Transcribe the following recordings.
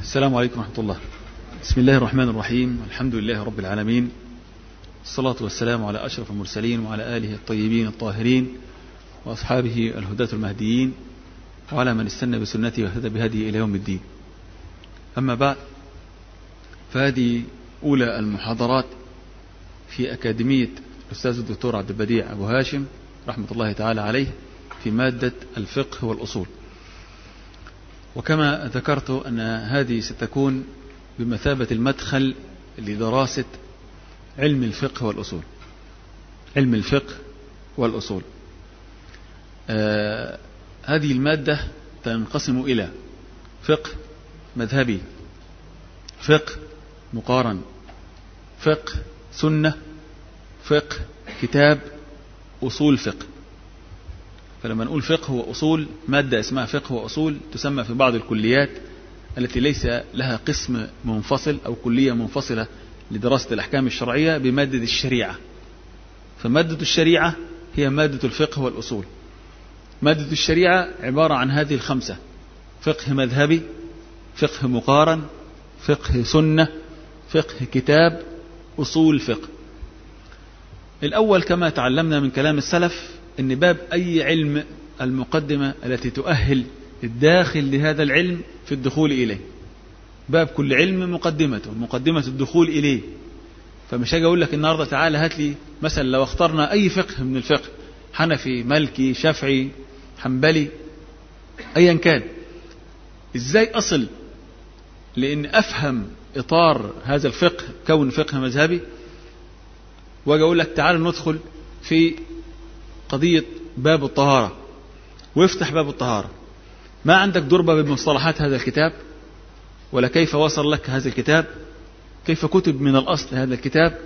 السلام عليكم ورحمة الله بسم الله الرحمن الرحيم الحمد لله رب العالمين الصلاة والسلام على أشرف المرسلين وعلى آله الطيبين الطاهرين وأصحابه الهداة المهديين وعلى من استنى بسنته واهتدى بهديه إلى يوم الدين أما بعد فهذه أولى المحاضرات في أكاديمية الأستاذ الدكتور عبد البديع أبو هاشم رحمة الله تعالى عليه في مادة الفقه والأصول وكما ذكرت أن هذه ستكون بمثابة المدخل لدراسة علم الفقه والأصول علم الفقه والأصول آه هذه المادة تنقسم إلى فقه مذهبي فقه مقارن فقه سنة فقه كتاب أصول فقه فلما نقول فقه وأصول مادة اسمها فقه وأصول تسمى في بعض الكليات التي ليس لها قسم منفصل أو كلية منفصلة لدراسة الأحكام الشرعية بمادة الشريعة فمادة الشريعة هي مادة الفقه والأصول مادة الشريعة عبارة عن هذه الخمسة فقه مذهبي فقه مقارن فقه سنة فقه كتاب أصول فقه الأول كما تعلمنا من كلام السلف أن باب أي علم المقدمة التي تؤهل الداخل لهذا العلم في الدخول إليه باب كل علم مقدمته مقدمة الدخول إليه فمش هاجي أقول لك النهاردة تعالى هات لي مثلا لو اخترنا أي فقه من الفقه حنفي مالكي شافعي حنبلي أيا كان إزاي أصل لأن أفهم إطار هذا الفقه كون فقه مذهبي واجي أقول لك تعال ندخل في قضية باب الطهارة وافتح باب الطهارة ما عندك دربة بمصطلحات هذا الكتاب ولا كيف وصل لك هذا الكتاب كيف كتب من الأصل هذا الكتاب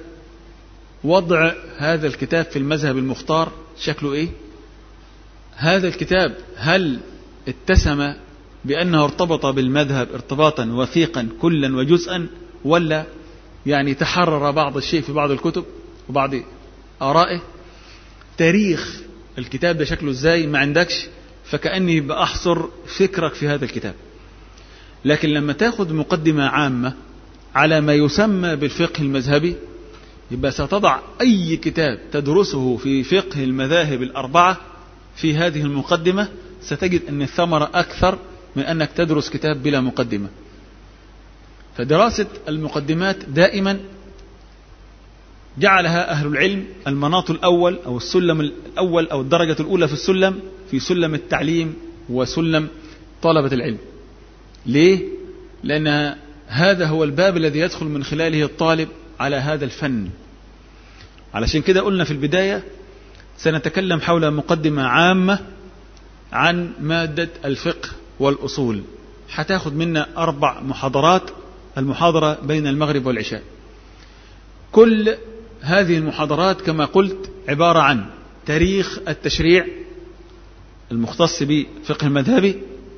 وضع هذا الكتاب في المذهب المختار شكله إيه هذا الكتاب هل اتسم بأنه ارتبط بالمذهب ارتباطا وثيقا كلا وجزءا ولا يعني تحرر بعض الشيء في بعض الكتب وبعض آرائه تاريخ الكتاب ده شكله ازاي ما عندكش فكأني بأحصر فكرك في هذا الكتاب لكن لما تاخد مقدمة عامة على ما يسمى بالفقه المذهبي يبقى ستضع أي كتاب تدرسه في فقه المذاهب الأربعة في هذه المقدمة ستجد أن الثمرة أكثر من أنك تدرس كتاب بلا مقدمة فدراسة المقدمات دائما جعلها أهل العلم المناط الأول أو السلم الأول أو الدرجة الأولى في السلم في سلم التعليم وسلم طلبة العلم ليه؟ لأن هذا هو الباب الذي يدخل من خلاله الطالب على هذا الفن علشان كده قلنا في البداية سنتكلم حول مقدمة عامة عن مادة الفقه والأصول هتاخد منا أربع محاضرات المحاضرة بين المغرب والعشاء كل هذه المحاضرات كما قلت عبارة عن تاريخ التشريع المختص بفقه المذهبي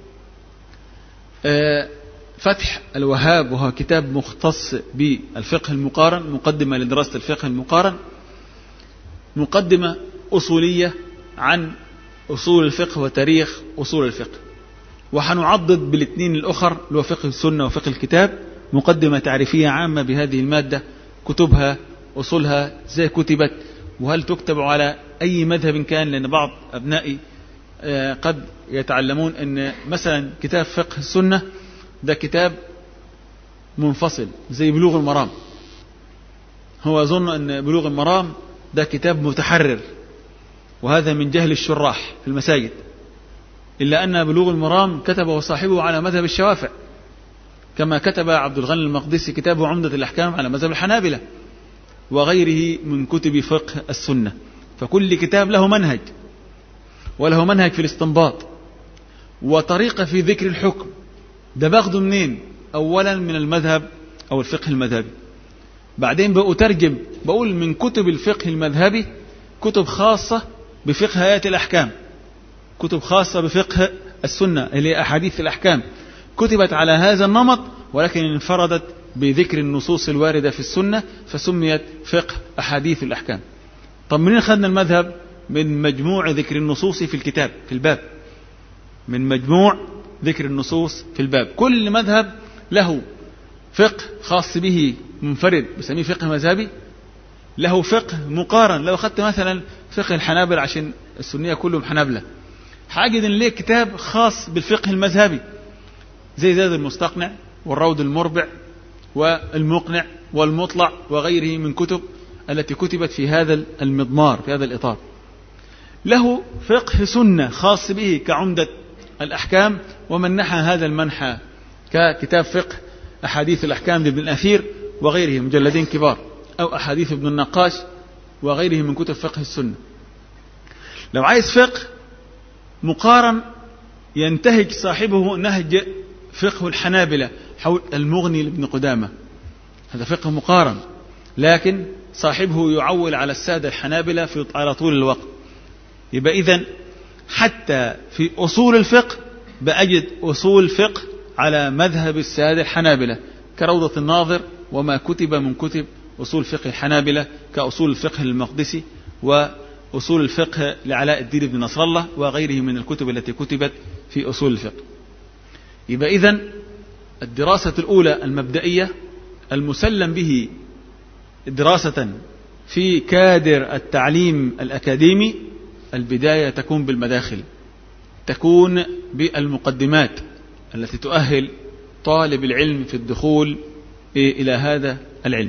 فتح الوهاب وهو كتاب مختص بالفقه المقارن مقدمة لدراسة الفقه المقارن مقدمة أصولية عن أصول الفقه وتاريخ أصول الفقه وحنعضد بالاثنين الأخر اللي هو فقه السنة وفقه الكتاب مقدمة تعريفية عامة بهذه المادة كتبها أصولها ازاي كتبت وهل تكتب على أي مذهب كان لأن بعض أبنائي قد يتعلمون أن مثلا كتاب فقه السنة ده كتاب منفصل زي بلوغ المرام هو يظن أن بلوغ المرام ده كتاب متحرر وهذا من جهل الشراح في المساجد إلا أن بلوغ المرام كتبه صاحبه على مذهب الشوافع كما كتب عبد الغني المقدسي كتابه عمدة الأحكام على مذهب الحنابلة وغيره من كتب فقه السنة فكل كتاب له منهج وله منهج في الاستنباط وطريقة في ذكر الحكم ده باخده منين أولا من المذهب أو الفقه المذهبي بعدين بأترجم بقول من كتب الفقه المذهبي كتب خاصة بفقه آيات الأحكام كتب خاصة بفقه السنة اللي هي أحاديث الأحكام كتبت على هذا النمط ولكن انفردت بذكر النصوص الواردة في السنة فسميت فقه أحاديث الأحكام طب منين خدنا المذهب من مجموع ذكر النصوص في الكتاب في الباب من مجموع ذكر النصوص في الباب كل مذهب له فقه خاص به منفرد بسميه فقه مذهبي له فقه مقارن لو أخذت مثلا فقه الحنابلة عشان السنية كلهم حنابلة حاجد إن ليه كتاب خاص بالفقه المذهبي زي زاد المستقنع والروض المربع والمقنع والمطلع وغيره من كتب التي كتبت في هذا المضمار في هذا الإطار له فقه سنة خاص به كعمدة الأحكام ومن نحى هذا المنحى ككتاب فقه أحاديث الأحكام لابن الأثير وغيره مجلدين كبار أو أحاديث ابن النقاش وغيره من كتب فقه السنة لو عايز فقه مقارن ينتهج صاحبه نهج فقه الحنابلة حول المغني لابن قدامة هذا فقه مقارن لكن صاحبه يعول على السادة الحنابلة في على طول الوقت يبقى إذا حتى في أصول الفقه بأجد أصول فقه على مذهب السادة الحنابلة كروضة الناظر وما كتب من كتب أصول فقه الحنابلة كأصول الفقه المقدسي وأصول الفقه لعلاء الدين بن نصر الله وغيره من الكتب التي كتبت في أصول الفقه يبقى إذا الدراسة الأولى المبدئية المسلم به دراسة في كادر التعليم الأكاديمي البداية تكون بالمداخل تكون بالمقدمات التي تؤهل طالب العلم في الدخول إلى هذا العلم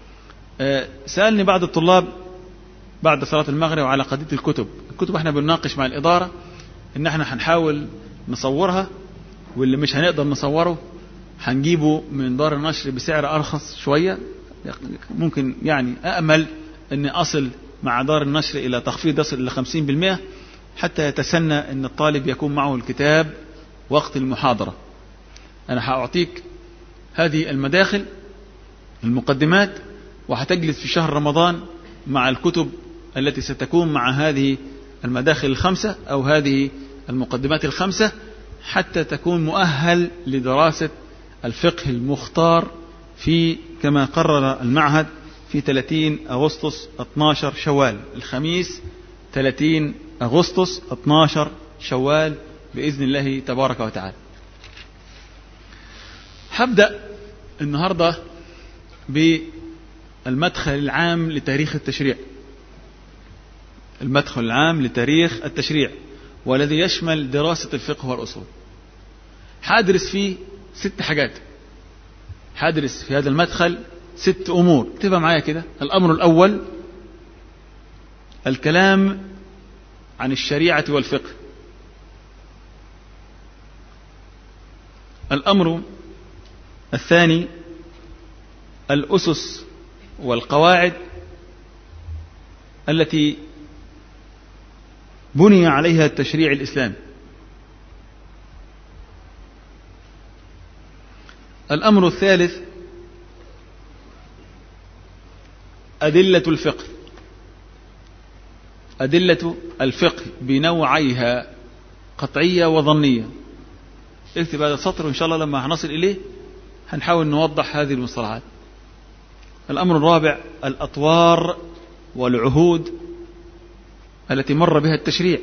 سألني بعض الطلاب بعد صلاة المغرب على قضية الكتب الكتب احنا بنناقش مع الإدارة ان احنا هنحاول نصورها واللي مش هنقدر نصوره هنجيبه من دار النشر بسعر أرخص شوية ممكن يعني أأمل أني أصل مع دار النشر إلى تخفيض يصل إلى 50% حتى يتسنى أن الطالب يكون معه الكتاب وقت المحاضرة أنا هأعطيك هذه المداخل المقدمات وهتجلس في شهر رمضان مع الكتب التي ستكون مع هذه المداخل الخمسة أو هذه المقدمات الخمسة حتى تكون مؤهل لدراسة الفقه المختار في كما قرر المعهد في 30 أغسطس 12 شوال الخميس 30 أغسطس 12 شوال بإذن الله تبارك وتعالى هبدأ النهاردة بالمدخل العام لتاريخ التشريع المدخل العام لتاريخ التشريع والذي يشمل دراسة الفقه والأصول حادرس فيه ست حاجات حادرس في هذا المدخل ست أمور اكتبها معايا كده الأمر الأول الكلام عن الشريعة والفقه الأمر الثاني الأسس والقواعد التي بني عليها التشريع الإسلامي الأمر الثالث أدلة الفقه أدلة الفقه بنوعيها قطعية وظنية اكتب هذا السطر وإن شاء الله لما هنصل إليه هنحاول نوضح هذه المصطلحات الأمر الرابع الأطوار والعهود التي مر بها التشريع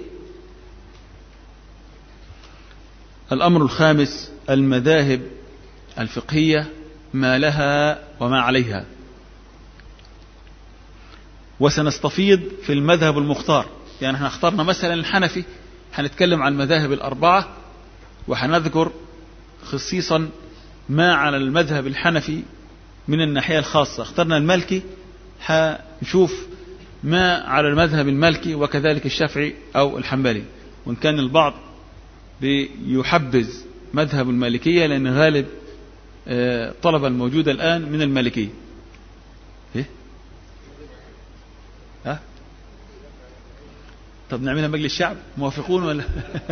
الأمر الخامس المذاهب الفقهية ما لها وما عليها وسنستفيض في المذهب المختار يعني احنا اخترنا مثلا الحنفي هنتكلم عن المذاهب الأربعة وهنذكر خصيصا ما على المذهب الحنفي من الناحية الخاصة اخترنا المالكي هنشوف ما على المذهب المالكي وكذلك الشافعي أو الحنبلي وإن كان البعض بيحبذ مذهب المالكية لأن غالب طلبة الموجودة الآن من المالكية إيه؟ ها؟ طب نعملها مجلس الشعب موافقون ولا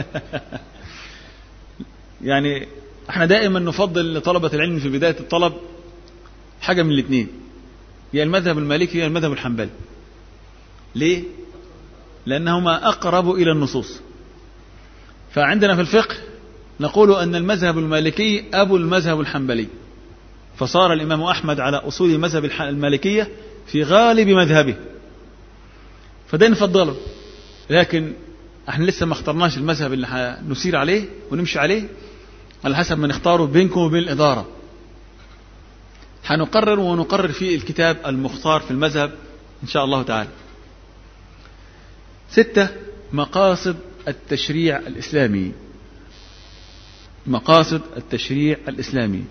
يعني احنا دائما نفضل لطلبة العلم في بداية الطلب حاجة من الاثنين يا المذهب المالكي يا المذهب الحنبلي ليه لأنهما أقرب إلى النصوص فعندنا في الفقه نقول أن المذهب المالكي أبو المذهب الحنبلي فصار الإمام أحمد على أصول مذهب المالكية في غالب مذهبه فده نفضله لكن احنا لسه ما اخترناش المذهب اللي نسير عليه ونمشي عليه على حسب ما نختاره بينكم وبين الإدارة حنقرر ونقرر في الكتاب المختار في المذهب إن شاء الله تعالى ستة مقاصد التشريع الإسلامي مقاصد التشريع الإسلامي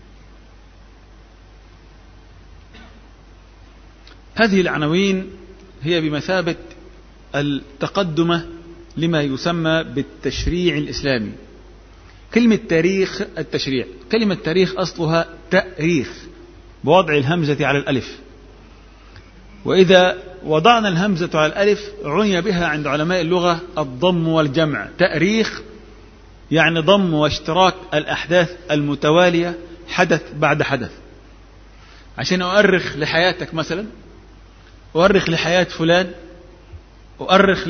هذه العناوين هي بمثابة التقدمة لما يسمى بالتشريع الإسلامي كلمة تاريخ التشريع كلمة تاريخ أصلها تأريخ بوضع الهمزة على الألف وإذا وضعنا الهمزة على الألف عني بها عند علماء اللغة الضم والجمع تأريخ يعني ضم واشتراك الأحداث المتوالية حدث بعد حدث عشان أؤرخ لحياتك مثلا أؤرخ لحياة فلان أؤرخ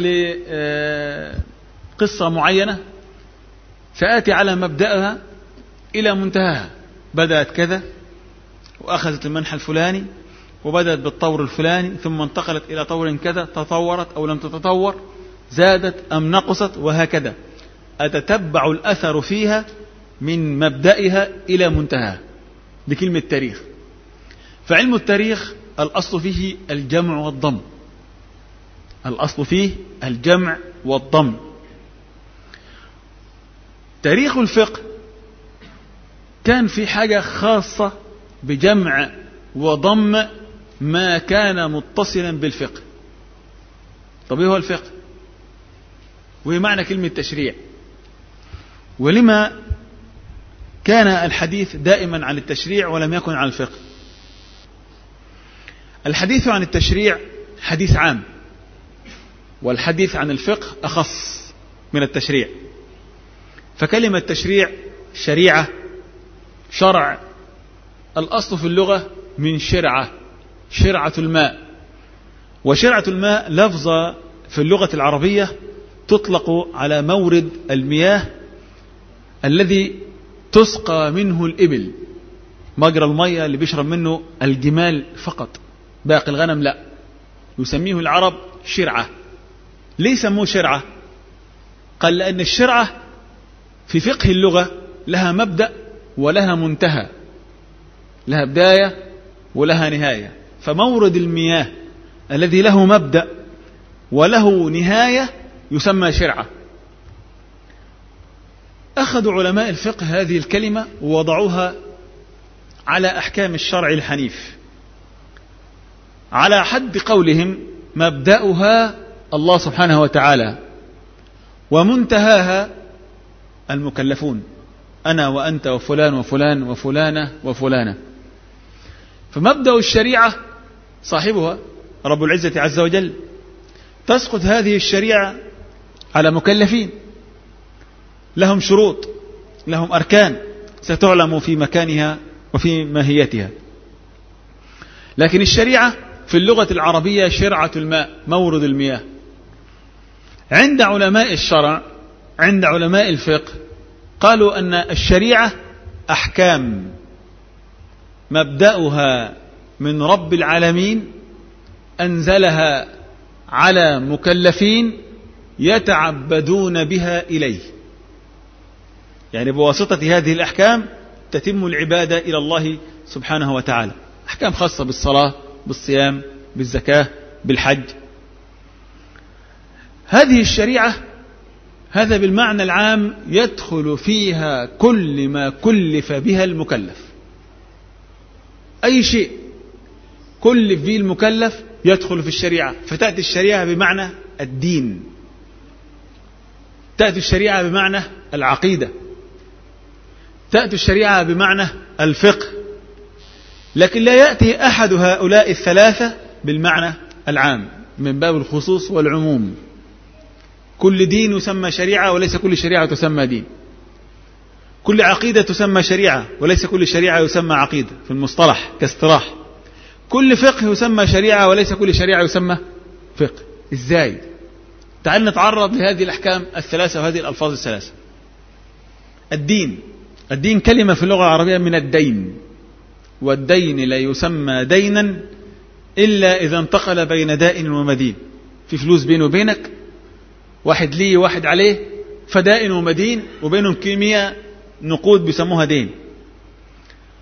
لقصة معينة سآتي على مبدأها إلى منتهاها بدأت كذا وأخذت المنحى الفلاني وبدأت بالطور الفلاني ثم انتقلت إلى طور كذا تطورت أو لم تتطور زادت أم نقصت وهكذا أتتبع الأثر فيها من مبدئها إلى منتهاها بكلمة تاريخ فعلم التاريخ الأصل فيه الجمع والضم الأصل فيه الجمع والضم تاريخ الفقه كان في حاجة خاصة بجمع وضم ما كان متصلا بالفقه طب ايه هو الفقه وهي معنى كلمة تشريع ولما كان الحديث دائما عن التشريع ولم يكن عن الفقه الحديث عن التشريع حديث عام والحديث عن الفقه أخص من التشريع فكلمة تشريع شريعة شرع الأصل في اللغة من شرعة شرعة الماء وشرعة الماء لفظة في اللغة العربية تطلق على مورد المياه الذي تسقى منه الإبل مجرى المية اللي بيشرب منه الجمال فقط باقي الغنم لا يسميه العرب شرعة ليه سموه شرعة قال لأن الشرعة في فقه اللغة لها مبدأ ولها منتهى لها بداية ولها نهاية فمورد المياه الذي له مبدأ وله نهاية يسمى شرعة أخذوا علماء الفقه هذه الكلمة ووضعوها على أحكام الشرع الحنيف على حد قولهم مبدأها الله سبحانه وتعالى ومنتهاها المكلفون أنا وأنت وفلان وفلان وفلانة وفلانة فمبدأ الشريعة صاحبها رب العزة عز وجل تسقط هذه الشريعة على مكلفين لهم شروط لهم أركان ستعلم في مكانها وفي ماهيتها لكن الشريعة في اللغة العربية شرعة الماء مورد المياه عند علماء الشرع عند علماء الفقه قالوا أن الشريعة أحكام مبدأها من رب العالمين أنزلها على مكلفين يتعبدون بها إليه يعني بواسطة هذه الأحكام تتم العبادة إلى الله سبحانه وتعالى أحكام خاصة بالصلاة بالصيام بالزكاة بالحج هذه الشريعة هذا بالمعنى العام يدخل فيها كل ما كلف بها المكلف أي شيء كلف به المكلف يدخل في الشريعة فتأتي الشريعة بمعنى الدين تأتي الشريعة بمعنى العقيدة تأتي الشريعة بمعنى الفقه لكن لا يأتي أحد هؤلاء الثلاثة بالمعنى العام من باب الخصوص والعموم كل دين يسمى شريعة وليس كل شريعة تسمى دين كل عقيدة تسمى شريعة وليس كل شريعة يسمى عقيدة في المصطلح كاصطلاح كل فقه يسمى شريعة وليس كل شريعة يسمى فقه ازاي تعال نتعرض لهذه الأحكام الثلاثة وهذه الألفاظ الثلاثة الدين الدين كلمة في اللغة العربية من الدين والدين لا يسمى دينا إلا إذا انتقل بين دائن ومدين في فلوس بينه وبينك واحد ليه واحد عليه فدائن ومدين وبينهم كيمياء نقود بيسموها دين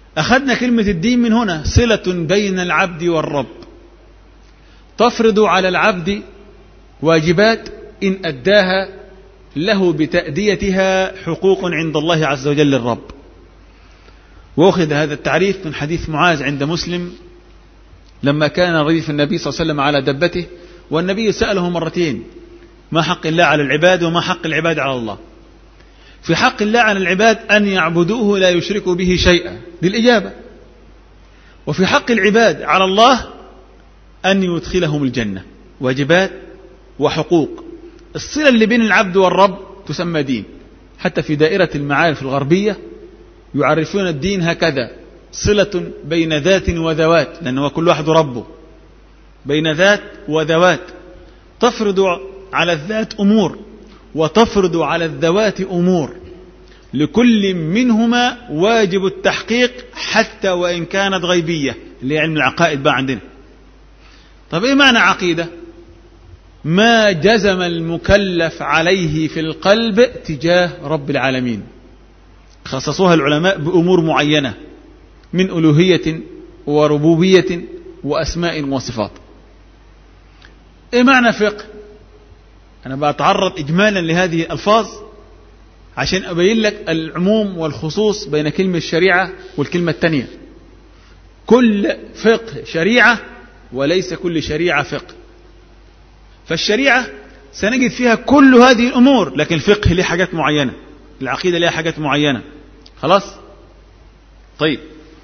أخذنا كلمة الدين من هنا صلة بين العبد والرب تفرض على العبد واجبات إن أداها له بتأديتها حقوق عند الله عز وجل الرب وأخذ هذا التعريف من حديث معاذ عند مسلم لما كان رديف النبي صلى الله عليه وسلم على دبته والنبي سأله مرتين ما حق الله على العباد وما حق العباد على الله في حق الله على العباد أن يعبدوه لا يشركوا به شيئا للإجابة وفي حق العباد على الله أن يدخلهم الجنة واجبات وحقوق الصلة اللي بين العبد والرب تسمى دين حتى في دائرة المعارف الغربية يعرفون الدين هكذا صلة بين ذات وذوات لأنه كل واحد ربه بين ذات وذوات تفرض على الذات أمور وتفرض على الذوات أمور لكل منهما واجب التحقيق حتى وإن كانت غيبية اللي هي علم العقائد بقى عندنا طب إيه معنى عقيدة ما جزم المكلف عليه في القلب تجاه رب العالمين خصصوها العلماء بأمور معينة من ألوهية وربوبية وأسماء وصفات إيه معنى فقه أنا بتعرض إجمالا لهذه الألفاظ عشان أبين لك العموم والخصوص بين كلمة الشريعة والكلمة الثانية كل فقه شريعة وليس كل شريعة فقه فالشريعة سنجد فيها كل هذه الأمور لكن الفقه له حاجات معينة العقيدة لها حاجات معينة خلاص طيب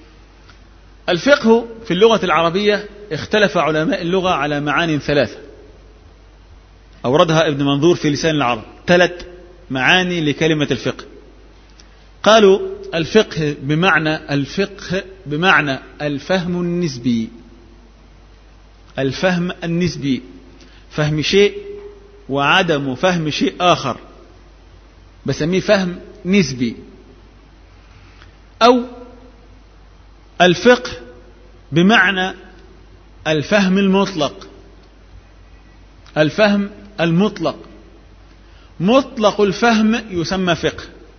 الفقه في اللغة العربية اختلف علماء اللغة على معان ثلاثة أوردها ابن منظور في لسان العرب ثلاث معاني لكلمة الفقه قالوا الفقه بمعنى الفقه بمعنى الفهم النسبي الفهم النسبي فهم شيء وعدم فهم شيء آخر بسميه فهم نسبي أو الفقه بمعنى الفهم المطلق الفهم المطلق مطلق الفهم يسمى فقه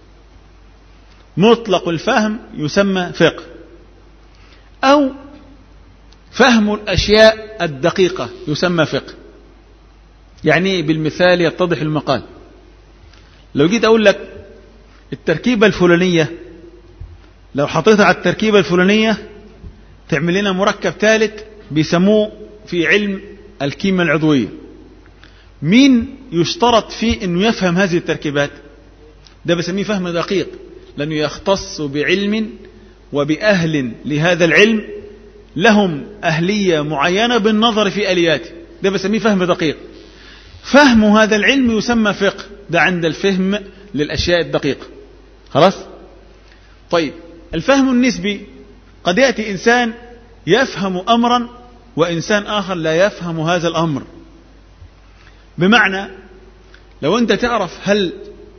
مطلق الفهم يسمى فقه أو فهم الأشياء الدقيقة يسمى فقه يعني بالمثال يتضح المقال لو جيت أقول لك التركيبة الفلانية لو حطيتها على التركيبة الفلانية تعمل لنا مركب ثالث بيسموه في علم الكيمياء العضوية مين يشترط فيه انه يفهم هذه التركيبات ده بسميه فهم دقيق لانه يختص بعلم وبأهل لهذا العلم لهم أهلية معينة بالنظر في آلياته ده بسميه فهم دقيق فهم هذا العلم يسمى فقه ده عند الفهم للأشياء الدقيقة خلاص طيب الفهم النسبي قد يأتي إنسان يفهم أمرا وإنسان آخر لا يفهم هذا الأمر بمعنى لو أنت تعرف هل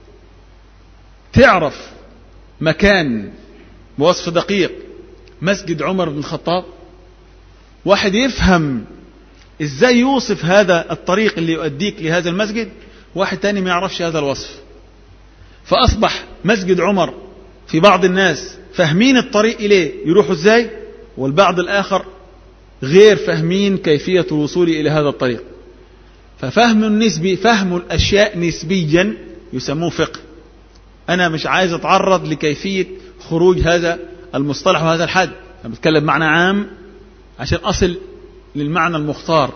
تعرف مكان بوصف دقيق مسجد عمر بن الخطاب واحد يفهم ازاي يوصف هذا الطريق اللي يؤديك لهذا المسجد واحد تاني ما يعرفش هذا الوصف فأصبح مسجد عمر في بعض الناس فاهمين الطريق إليه يروحوا ازاي والبعض الآخر غير فاهمين كيفية الوصول إلى هذا الطريق ففهم النسبي فهم الأشياء نسبيا يسموه فقه أنا مش عايز أتعرض لكيفية خروج هذا المصطلح وهذا الحد أنا بتكلم معنى عام عشان أصل للمعنى المختار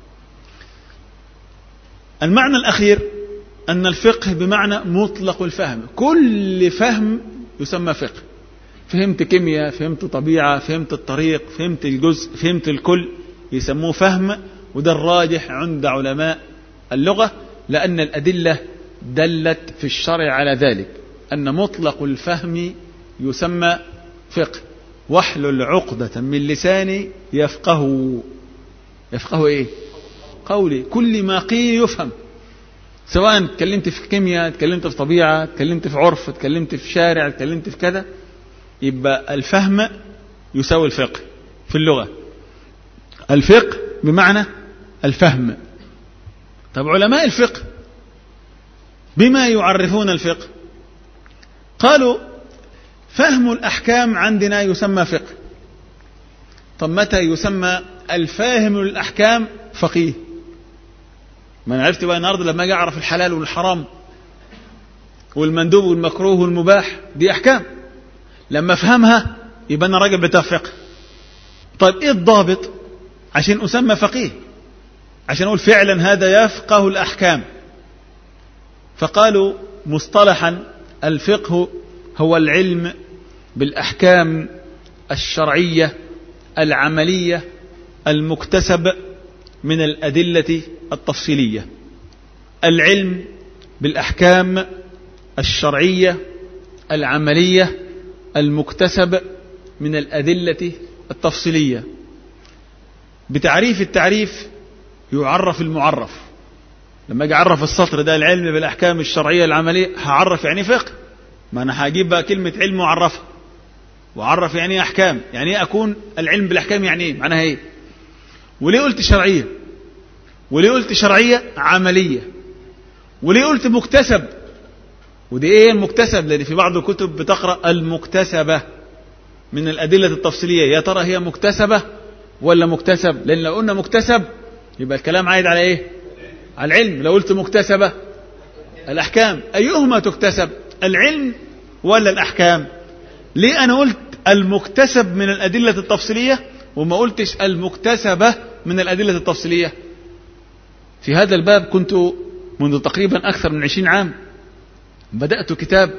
المعنى الأخير أن الفقه بمعنى مطلق الفهم كل فهم يسمى فقه فهمت كيمياء فهمت طبيعة فهمت الطريق فهمت الجزء فهمت الكل يسموه فهم وده الراجح عند علماء اللغة لأن الأدلة دلت في الشرع على ذلك أن مطلق الفهم يسمى فقه واحلل عقدة من لساني يفقه يفقه ايه قولي كل ما قيل يفهم سواء تكلمت في كيمياء تكلمت في طبيعة تكلمت في عرف تكلمت في شارع تكلمت في كذا يبقى الفهم يساوي الفقه في اللغة الفقه بمعنى الفهم طب علماء الفقه بما يعرفون الفقه قالوا فهم الأحكام عندنا يسمى فقه طب متى يسمى الفاهم للأحكام فقيه ما أنا عرفت بقى النهارده لما أجي أعرف الحلال والحرام والمندوب والمكروه والمباح دي أحكام لما أفهمها يبقى أنا راجل بتاع فقه طيب إيه الضابط عشان أسمى فقيه عشان أقول فعلا هذا يفقه الأحكام فقالوا مصطلحا الفقه هو العلم بالأحكام الشرعية العملية المكتسب من الأدلة التفصيلية العلم بالأحكام الشرعية العملية المكتسب من الأدلة التفصيلية بتعريف التعريف يعرف المعرف لما اجي اعرف السطر ده العلم بالاحكام الشرعيه العمليه هعرف يعني فقه ما انا هجيب بقى كلمه علم واعرفها واعرف يعني ايه احكام يعني ايه اكون العلم بالاحكام يعني ايه معناها ايه وليه قلت شرعيه وليه قلت شرعيه عمليه وليه قلت مكتسب ودي ايه المكتسب لان في بعض الكتب بتقرا المكتسبه من الادله التفصيليه يا ترى هي مكتسبه ولا مكتسب لان لو قلنا مكتسب يبقى الكلام عايد على ايه على العلم لو قلت مكتسبه الاحكام ايهما تكتسب العلم ولا الاحكام ليه انا قلت المكتسب من الادله التفصيليه وما قلتش المكتسبه من الادله التفصيليه في هذا الباب كنت منذ تقريبا اكثر من عشرين عام بدات كتاب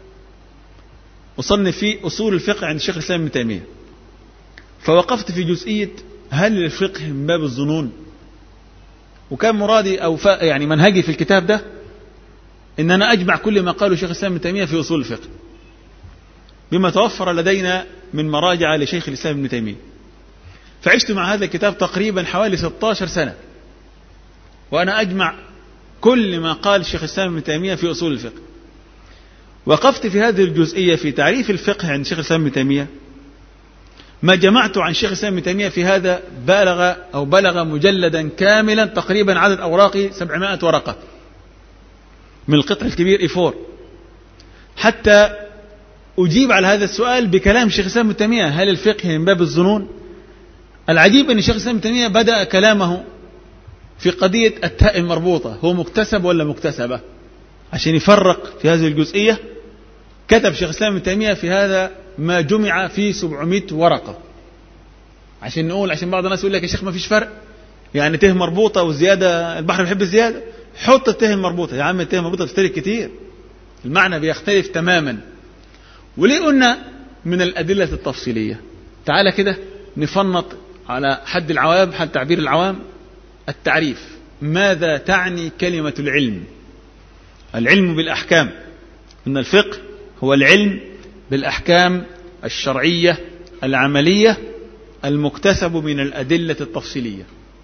أصنف فيه أصول الفقه عند الشيخ الإسلام ابن تيمية فوقفت في جزئية هل الفقه من باب الظنون وكان مرادي أو يعني منهجي في الكتاب ده إن أنا أجمع كل ما قاله شيخ الإسلام ابن تيمية في أصول الفقه بما توفر لدينا من مراجع لشيخ الإسلام ابن تيمية فعشت مع هذا الكتاب تقريبا حوالي 16 سنة وأنا أجمع كل ما قال الشيخ الإسلام ابن تيمية في أصول الفقه وقفت في هذه الجزئية في تعريف الفقه عند شيخ الإسلام ابن تيمية ما جمعت عن شيخ الإسلام ابن تيمية في هذا بالغ أو بلغ مجلدا كاملا تقريبا عدد أوراقه 700 ورقة من القطع الكبير إيفور حتى أجيب على هذا السؤال بكلام شيخ الإسلام ابن تيمية هل الفقه من باب الظنون العجيب أن شيخ الإسلام ابن تيمية بدأ كلامه في قضية التاء المربوطة هو مكتسب ولا مكتسبة عشان يفرق في هذه الجزئية كتب شيخ الإسلام ابن تيمية في هذا ما جمع في 700 ورقة عشان نقول عشان بعض الناس يقول لك يا شيخ ما فيش فرق يعني ته مربوطة والزيادة البحر بيحب الزيادة حط الته المربوطة يا عم الته المربوطة بتفترق كتير المعنى بيختلف تماما وليه قلنا من الأدلة التفصيلية تعالى كده نفنط على حد العوام حد تعبير العوام التعريف ماذا تعني كلمة العلم العلم بالأحكام إن الفقه هو العلم بالأحكام الشرعية العملية المكتسب من الأدلة التفصيلية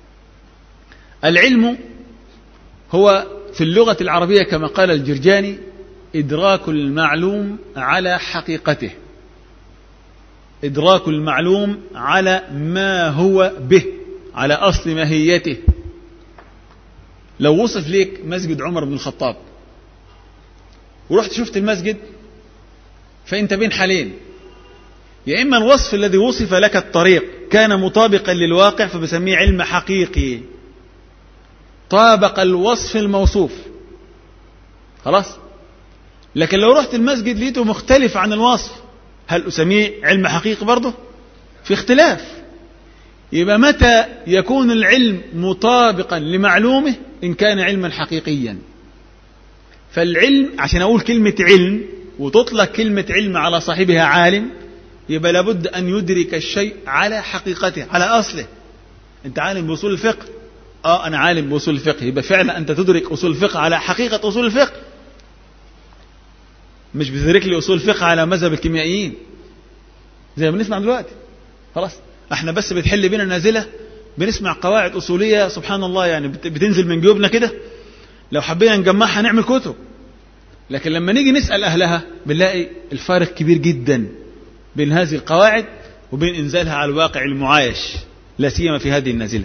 العلم هو في اللغة العربية كما قال الجرجاني إدراك المعلوم على حقيقته إدراك المعلوم على ما هو به على أصل ماهيته لو وصف ليك مسجد عمر بن الخطاب ورحت شفت المسجد فأنت بين حالين يا إما الوصف الذي وصف لك الطريق كان مطابقا للواقع فبسميه علم حقيقي طابق الوصف الموصوف خلاص لكن لو رحت المسجد لقيته مختلف عن الوصف هل أسميه علم حقيقي برضه في اختلاف يبقى متى يكون العلم مطابقا لمعلومه إن كان علما حقيقيا فالعلم عشان أقول كلمة علم وتطلق كلمة علم على صاحبها عالم يبقى لابد أن يدرك الشيء على حقيقته على أصله أنت عالم بأصول الفقه آه أنا عالم بأصول الفقه يبقى فعلا أنت تدرك أصول الفقه على حقيقة أصول الفقه مش بتدرك لي أصول الفقه على مذهب الكيميائيين زي ما بنسمع دلوقتي خلاص احنا بس بتحل بينا نازلة بنسمع قواعد أصولية سبحان الله يعني بتنزل من جيوبنا كده لو حبينا نجمعها نعمل كتب لكن لما نيجي نسأل أهلها بنلاقي الفارق كبير جدا بين هذه القواعد وبين إنزالها على الواقع المعايش لا سيما في هذه النازلة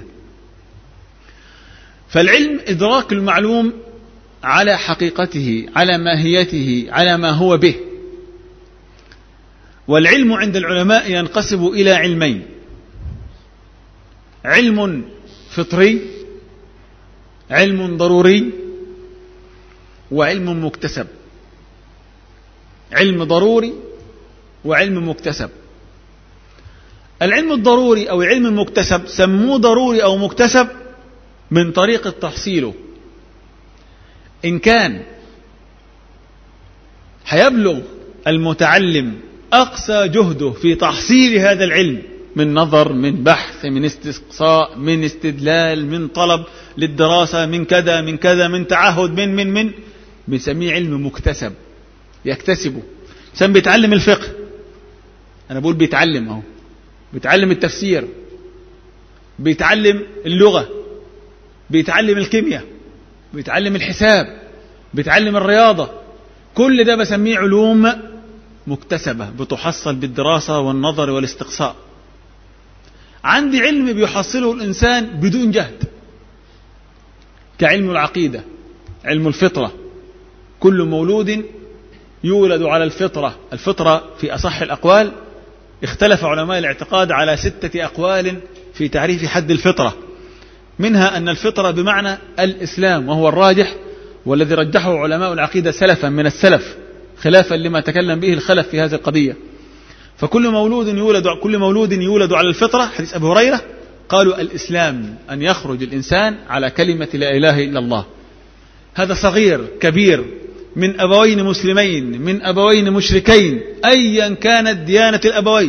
فالعلم إدراك المعلوم على حقيقته على ماهيته على ما هو به والعلم عند العلماء ينقسم إلى علمين علم فطري علم ضروري وعلم مكتسب علم ضروري وعلم مكتسب العلم الضروري أو العلم المكتسب سموه ضروري أو مكتسب من طريقة تحصيله إن كان هيبلغ المتعلم أقصى جهده في تحصيل هذا العلم من نظر من بحث من استقصاء من استدلال من طلب للدراسة من كذا من كذا من تعهد من من من بنسميه علم مكتسب يكتسبه سم بيتعلم الفقه أنا بقول بيتعلم أهو بيتعلم التفسير بيتعلم اللغة بيتعلم الكيمياء بيتعلم الحساب بيتعلم الرياضة كل ده بسميه علوم مكتسبة بتحصل بالدراسة والنظر والاستقصاء عندي علم بيحصله الإنسان بدون جهد كعلم العقيدة علم الفطرة كل مولود يولد على الفطرة الفطرة في أصح الأقوال اختلف علماء الاعتقاد على ستة أقوال في تعريف حد الفطرة منها أن الفطرة بمعنى الإسلام وهو الراجح والذي رجحه علماء العقيدة سلفا من السلف خلافا لما تكلم به الخلف في هذه القضية فكل مولود يولد كل مولود يولد على الفطرة حديث أبي هريرة قالوا الإسلام أن يخرج الإنسان على كلمة لا إله إلا الله هذا صغير كبير من أبوين مسلمين من أبوين مشركين أيا كانت ديانة الأبوين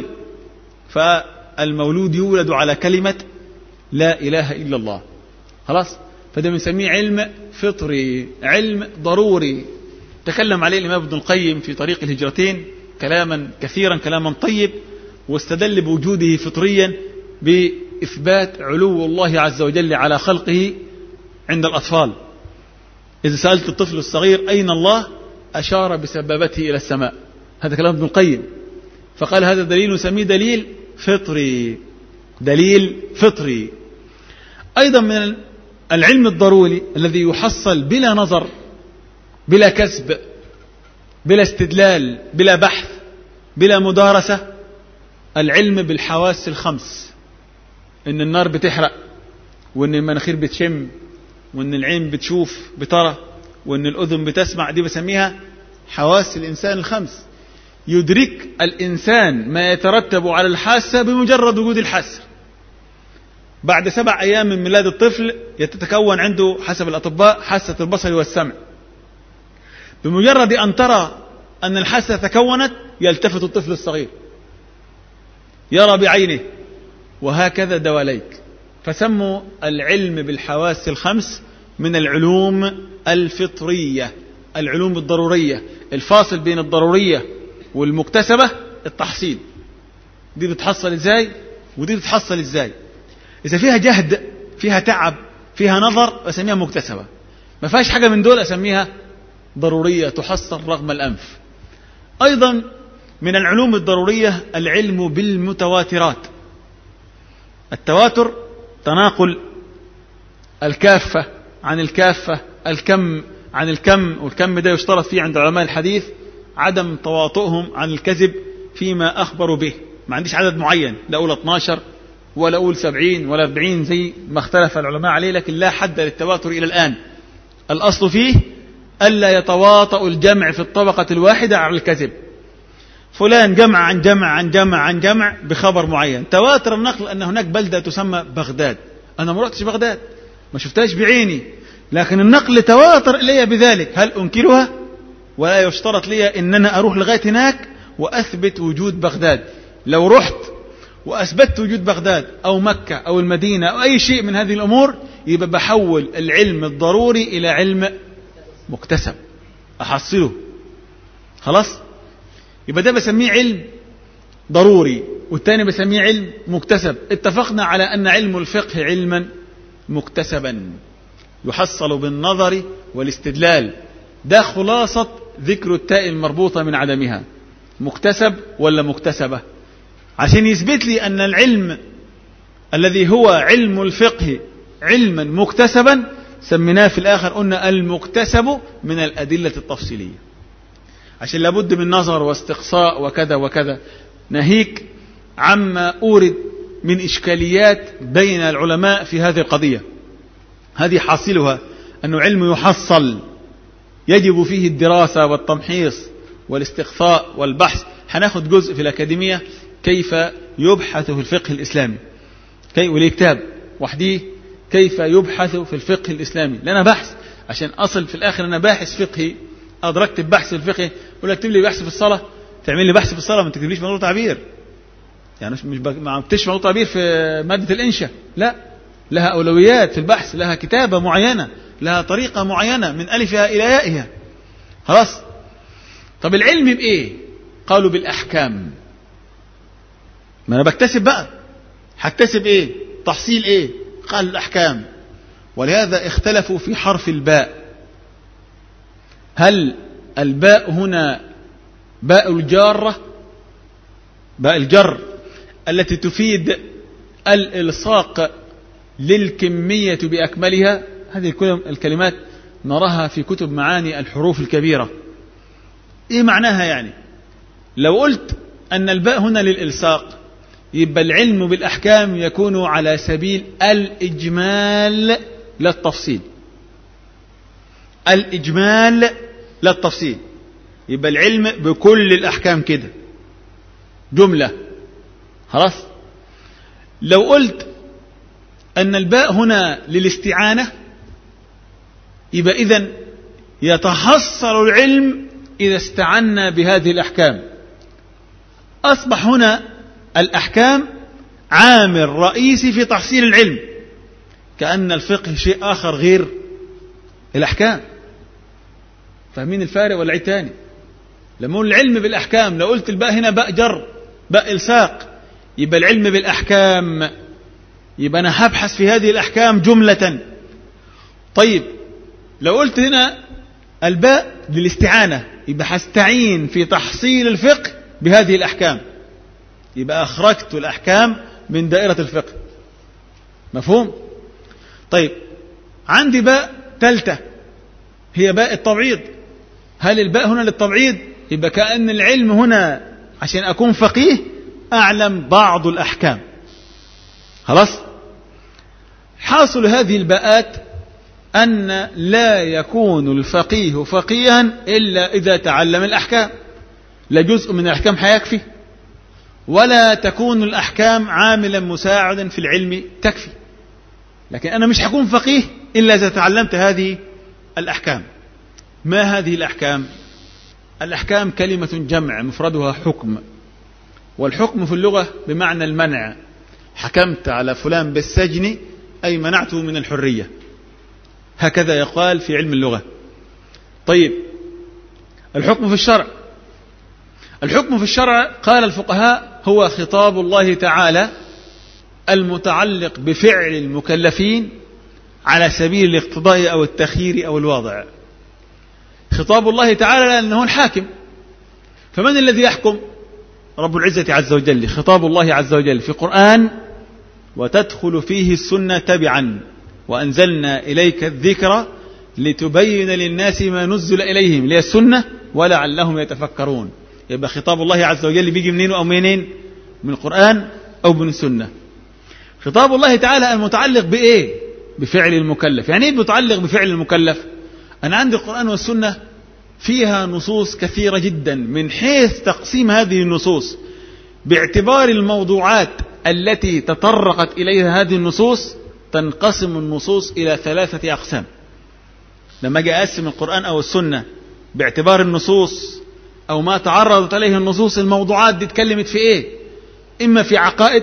فالمولود يولد على كلمة لا إله إلا الله خلاص فده بنسميه علم فطري علم ضروري تكلم عليه الإمام ابن القيم في طريق الهجرتين كلاما كثيرا كلاما طيب واستدل بوجوده فطريا بإثبات علو الله عز وجل على خلقه عند الأطفال إذا سألت الطفل الصغير أين الله أشار بسبابته إلى السماء هذا كلام ابن القيم فقال هذا دليل نسميه دليل فطري دليل فطري أيضا من العلم الضروري الذي يحصل بلا نظر بلا كسب بلا استدلال بلا بحث بلا مدارسة العلم بالحواس الخمس ان النار بتحرق وان المناخير بتشم وان العين بتشوف بترى وان الاذن بتسمع دي بسميها حواس الانسان الخمس يدرك الانسان ما يترتب على الحاسه بمجرد وجود الحاسه بعد سبع ايام من ميلاد الطفل يتتكون عنده حسب الاطباء حاسه البصر والسمع بمجرد ان ترى ان الحاسه تكونت يلتفت الطفل الصغير يرى بعينه وهكذا دواليك فسموا العلم بالحواس الخمس من العلوم الفطرية العلوم الضرورية الفاصل بين الضرورية والمكتسبة التحصيل دي بتحصل ازاي ودي بتحصل ازاي اذا فيها جهد فيها تعب فيها نظر اسميها مكتسبة ما فيهاش حاجة من دول اسميها ضرورية تحصل رغم الانف ايضا من العلوم الضرورية العلم بالمتواترات التواتر تناقل الكافة عن الكافة الكم عن الكم والكم ده يشترط فيه عند علماء الحديث عدم تواطؤهم عن الكذب فيما أخبروا به ما عنديش عدد معين لا أقول 12 ولا أقول 70 ولا 40 زي ما اختلف العلماء عليه لكن لا حد للتواتر إلى الآن الأصل فيه ألا يتواطأ الجمع في الطبقة الواحدة على الكذب فلان جمع عن جمع عن جمع عن جمع بخبر معين تواتر النقل أن هناك بلدة تسمى بغداد أنا ما رحتش بغداد ما شفتهاش بعيني لكن النقل تواتر إلي بذلك هل أنكرها ولا يشترط لي أن أنا أروح لغاية هناك وأثبت وجود بغداد لو رحت وأثبتت وجود بغداد أو مكة أو المدينة أو أي شيء من هذه الأمور يبقى بحول العلم الضروري إلى علم مكتسب أحصله خلاص يبقى ده بسميه علم ضروري والتاني بسميه علم مكتسب اتفقنا على أن علم الفقه علما مكتسبا يحصل بالنظر والاستدلال ده خلاصة ذكر التاء المربوطة من عدمها مكتسب ولا مكتسبة عشان يثبت لي أن العلم الذي هو علم الفقه علما مكتسبا سميناه في الآخر قلنا المكتسب من الأدلة التفصيلية عشان لابد من نظر واستقصاء وكذا وكذا ناهيك عما أورد من إشكاليات بين العلماء في هذه القضية هذه حاصلها أنه علم يحصل يجب فيه الدراسة والتمحيص والاستقصاء والبحث هناخد جزء في الأكاديمية كيف يبحث في الفقه الإسلامي كي وليه كتاب وحديه كيف يبحث في الفقه الإسلامي لأنا بحث عشان أصل في الآخر أنا باحث فقهي أدركت بحث الفقه ولا اكتب لي بحث في الصلاة تعمل لي بحث في الصلاة ما تكتبليش موضوع تعبير يعني مش مش ما بتشمل موضوع تعبير في مادة الإنشاء لا لها أولويات في البحث لها كتابة معينة لها طريقة معينة من ألفها إلى يائها خلاص طب العلم بإيه قالوا بالأحكام ما أنا بكتسب بقى هكتسب إيه تحصيل إيه قال الأحكام ولهذا اختلفوا في حرف الباء هل الباء هنا باء الجارة باء الجر التي تفيد الإلصاق للكمية بأكملها هذه الكلمات نراها في كتب معاني الحروف الكبيرة إيه معناها يعني لو قلت أن الباء هنا للإلصاق يبقى العلم بالأحكام يكون على سبيل الإجمال لا التفصيل الإجمال لا التفصيل يبقى العلم بكل الأحكام كده جملة خلاص لو قلت أن الباء هنا للاستعانة يبقى إذن يتحصل العلم إذا استعنا بهذه الأحكام أصبح هنا الأحكام عامل رئيسي في تحصيل العلم كأن الفقه شيء آخر غير الأحكام فاهمين الفارق ولا عيد تاني لما أقول العلم بالأحكام لو قلت الباء هنا باء جر باء إلساق يبقى العلم بالأحكام يبقى أنا هبحث في هذه الأحكام جملة طيب لو قلت هنا الباء للاستعانة يبقى هستعين في تحصيل الفقه بهذه الأحكام يبقى أخرجت الأحكام من دائرة الفقه مفهوم؟ طيب عندي باء ثالثة هي باء التبعيض هل الباء هنا للتبعيض يبقى كأن العلم هنا عشان أكون فقيه أعلم بعض الأحكام خلاص حاصل هذه الباءات أن لا يكون الفقيه فقيها إلا إذا تعلم الأحكام لا جزء من الأحكام هيكفي ولا تكون الأحكام عاملا مساعدا في العلم تكفي لكن أنا مش هكون فقيه إلا إذا تعلمت هذه الأحكام ما هذه الأحكام الأحكام كلمة جمع مفردها حكم والحكم في اللغة بمعنى المنع حكمت على فلان بالسجن أي منعته من الحرية هكذا يقال في علم اللغة طيب الحكم في الشرع الحكم في الشرع قال الفقهاء هو خطاب الله تعالى المتعلق بفعل المكلفين على سبيل الاقتضاء أو التخيير أو الواضع خطاب الله تعالى لأنه الحاكم فمن الذي يحكم رب العزة عز وجل خطاب الله عز وجل في القرآن وتدخل فيه السنة تبعا وأنزلنا إليك الذكر لتبين للناس ما نزل إليهم لي السنة ولعلهم يتفكرون يبقى خطاب الله عز وجل بيجي منين أو منين من القرآن أو من السنة خطاب الله تعالى المتعلق بإيه بفعل المكلف يعني إيه متعلق بفعل المكلف أنا عندي القرآن والسنة فيها نصوص كثيرة جدا من حيث تقسيم هذه النصوص باعتبار الموضوعات التي تطرقت إليها هذه النصوص تنقسم النصوص إلى ثلاثة أقسام لما أجي أقسم القرآن أو السنة باعتبار النصوص أو ما تعرضت عليه النصوص الموضوعات دي اتكلمت في إيه إما في عقائد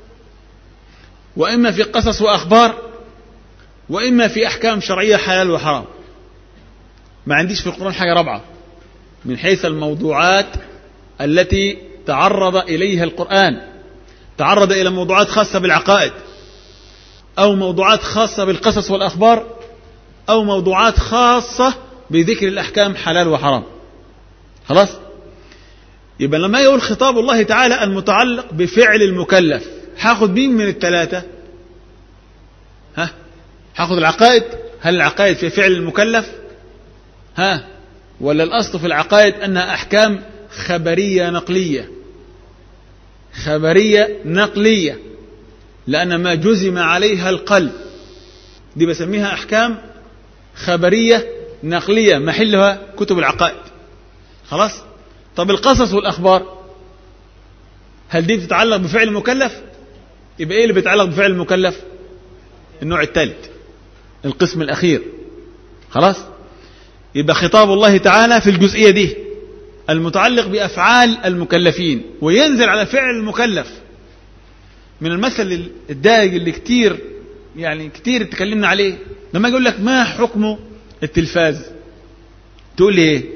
وإما في قصص وأخبار وإما في أحكام شرعية حلال وحرام ما عنديش في القرآن حاجة رابعة من حيث الموضوعات التي تعرض إليها القرآن تعرض إلى موضوعات خاصة بالعقائد أو موضوعات خاصة بالقصص والأخبار أو موضوعات خاصة بذكر الأحكام حلال وحرام خلاص يبقى لما يقول خطاب الله تعالى المتعلق بفعل المكلف هاخد مين من الثلاثة ها هاخد العقائد هل العقائد في فعل المكلف ها ولا الأصل في العقائد أنها أحكام خبرية نقلية خبرية نقلية لأن ما جزم عليها القلب دي بسميها أحكام خبرية نقلية محلها كتب العقائد خلاص طب القصص والأخبار هل دي تتعلق بفعل المكلف يبقى ايه اللي بيتعلق بفعل المكلف النوع الثالث القسم الأخير خلاص يبقى خطاب الله تعالى في الجزئية دي المتعلق بأفعال المكلفين وينزل على فعل المكلف من المثل الدائج اللي كتير يعني كتير اتكلمنا عليه لما يقول لك ما حكم التلفاز تقول لي ايه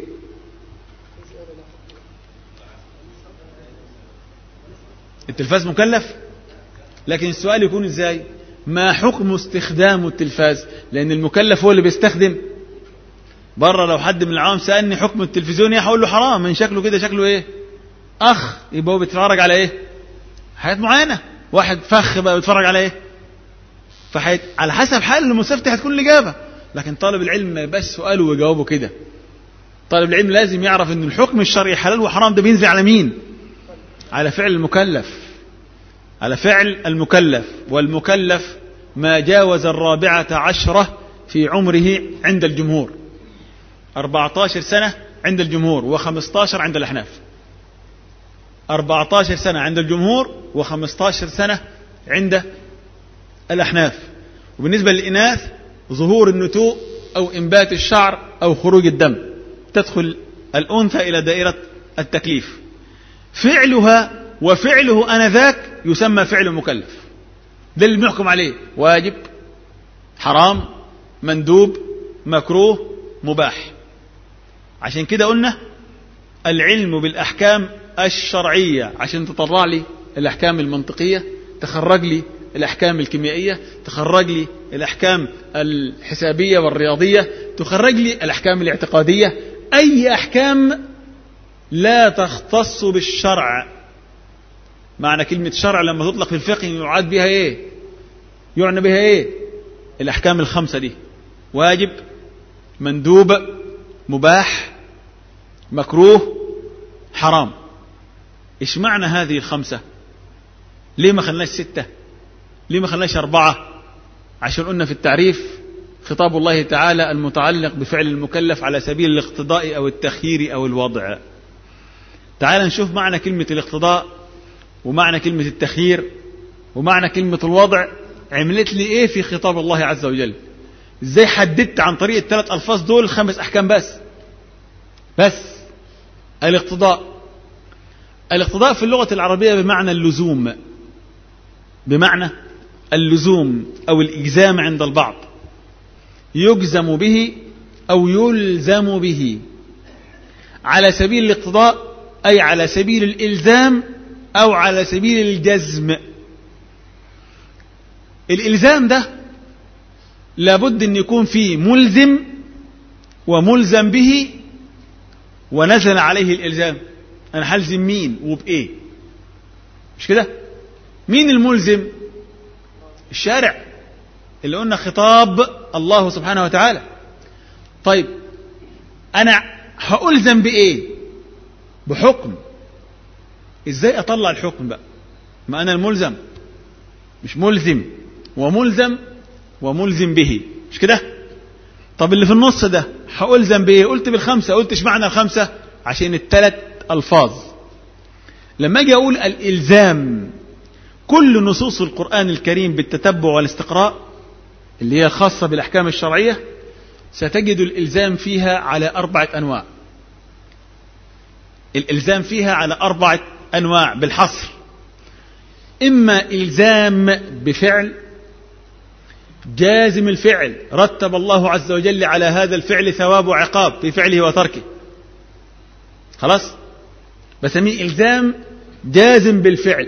التلفاز مكلف لكن السؤال يكون ازاي ما حكم استخدام التلفاز لان المكلف هو اللي بيستخدم بره لو حد من العوام سالني حكم التلفزيون ايه هقول له حرام من شكله كده شكله ايه اخ يبقى هو بيتفرج على ايه حاجات معينه واحد فخ بقى بيتفرج على ايه فحيت على حسب حال المستفتي هتكون الاجابه لكن طالب العلم ما يبقاش سؤاله ويجاوبه كده طالب العلم لازم يعرف ان الحكم الشرعي حلال وحرام ده بينزل على مين على فعل المكلف على فعل المكلف والمكلف ما جاوز الرابعة عشرة في عمره عند الجمهور 14 سنة عند الجمهور و15 عند الأحناف 14 سنة عند الجمهور و15 سنة عند الأحناف وبالنسبة للإناث ظهور النتوء أو إنبات الشعر أو خروج الدم تدخل الأنثى إلى دائرة التكليف فعلها وفعله أنذاك يسمى فعل مكلف ده اللي بنحكم عليه واجب حرام مندوب مكروه مباح عشان كده قلنا العلم بالأحكام الشرعية عشان تطلع لي الأحكام المنطقية تخرج لي الأحكام الكيميائية تخرج لي الأحكام الحسابية والرياضية تخرج لي الأحكام الاعتقادية أي أحكام لا تختص بالشرع معنى كلمة شرع لما تطلق في الفقه يعاد بها ايه يعنى بها ايه الاحكام الخمسة دي واجب مندوب مباح مكروه حرام ايش معنى هذه الخمسة ليه ما خلناش ستة ليه ما خلناش أربعة عشان قلنا في التعريف خطاب الله تعالى المتعلق بفعل المكلف على سبيل الاقتضاء أو التخيير أو الوضع تعال نشوف معنى كلمة الاقتضاء ومعنى كلمة التخيير ومعنى كلمة الوضع عملت لي ايه في خطاب الله عز وجل ازاي حددت عن طريق الثلاث الفاظ دول خمس احكام بس بس الاقتضاء الاقتضاء في اللغة العربية بمعنى اللزوم بمعنى اللزوم او الاجزام عند البعض يجزم به او يلزم به على سبيل الاقتضاء اي على سبيل الالزام أو على سبيل الجزم الإلزام ده لابد أن يكون فيه ملزم وملزم به ونزل عليه الإلزام أنا هلزم مين وبإيه مش كده مين الملزم الشارع اللي قلنا خطاب الله سبحانه وتعالى طيب أنا هألزم بإيه بحكم ازاي اطلع الحكم بقى ما انا الملزم مش ملزم وملزم وملزم به مش كده طب اللي في النص ده هألزم بايه قلت بالخمسة قلت ايش معنى الخمسة عشان الثلاث الفاظ لما اجي اقول الالزام كل نصوص القرآن الكريم بالتتبع والاستقراء اللي هي خاصة بالأحكام الشرعية ستجد الإلزام فيها على أربعة أنواع الإلزام فيها على أربعة أنواع بالحصر إما إلزام بفعل جازم الفعل رتب الله عز وجل على هذا الفعل ثواب وعقاب في فعله وتركه خلاص بسميه إلزام جازم بالفعل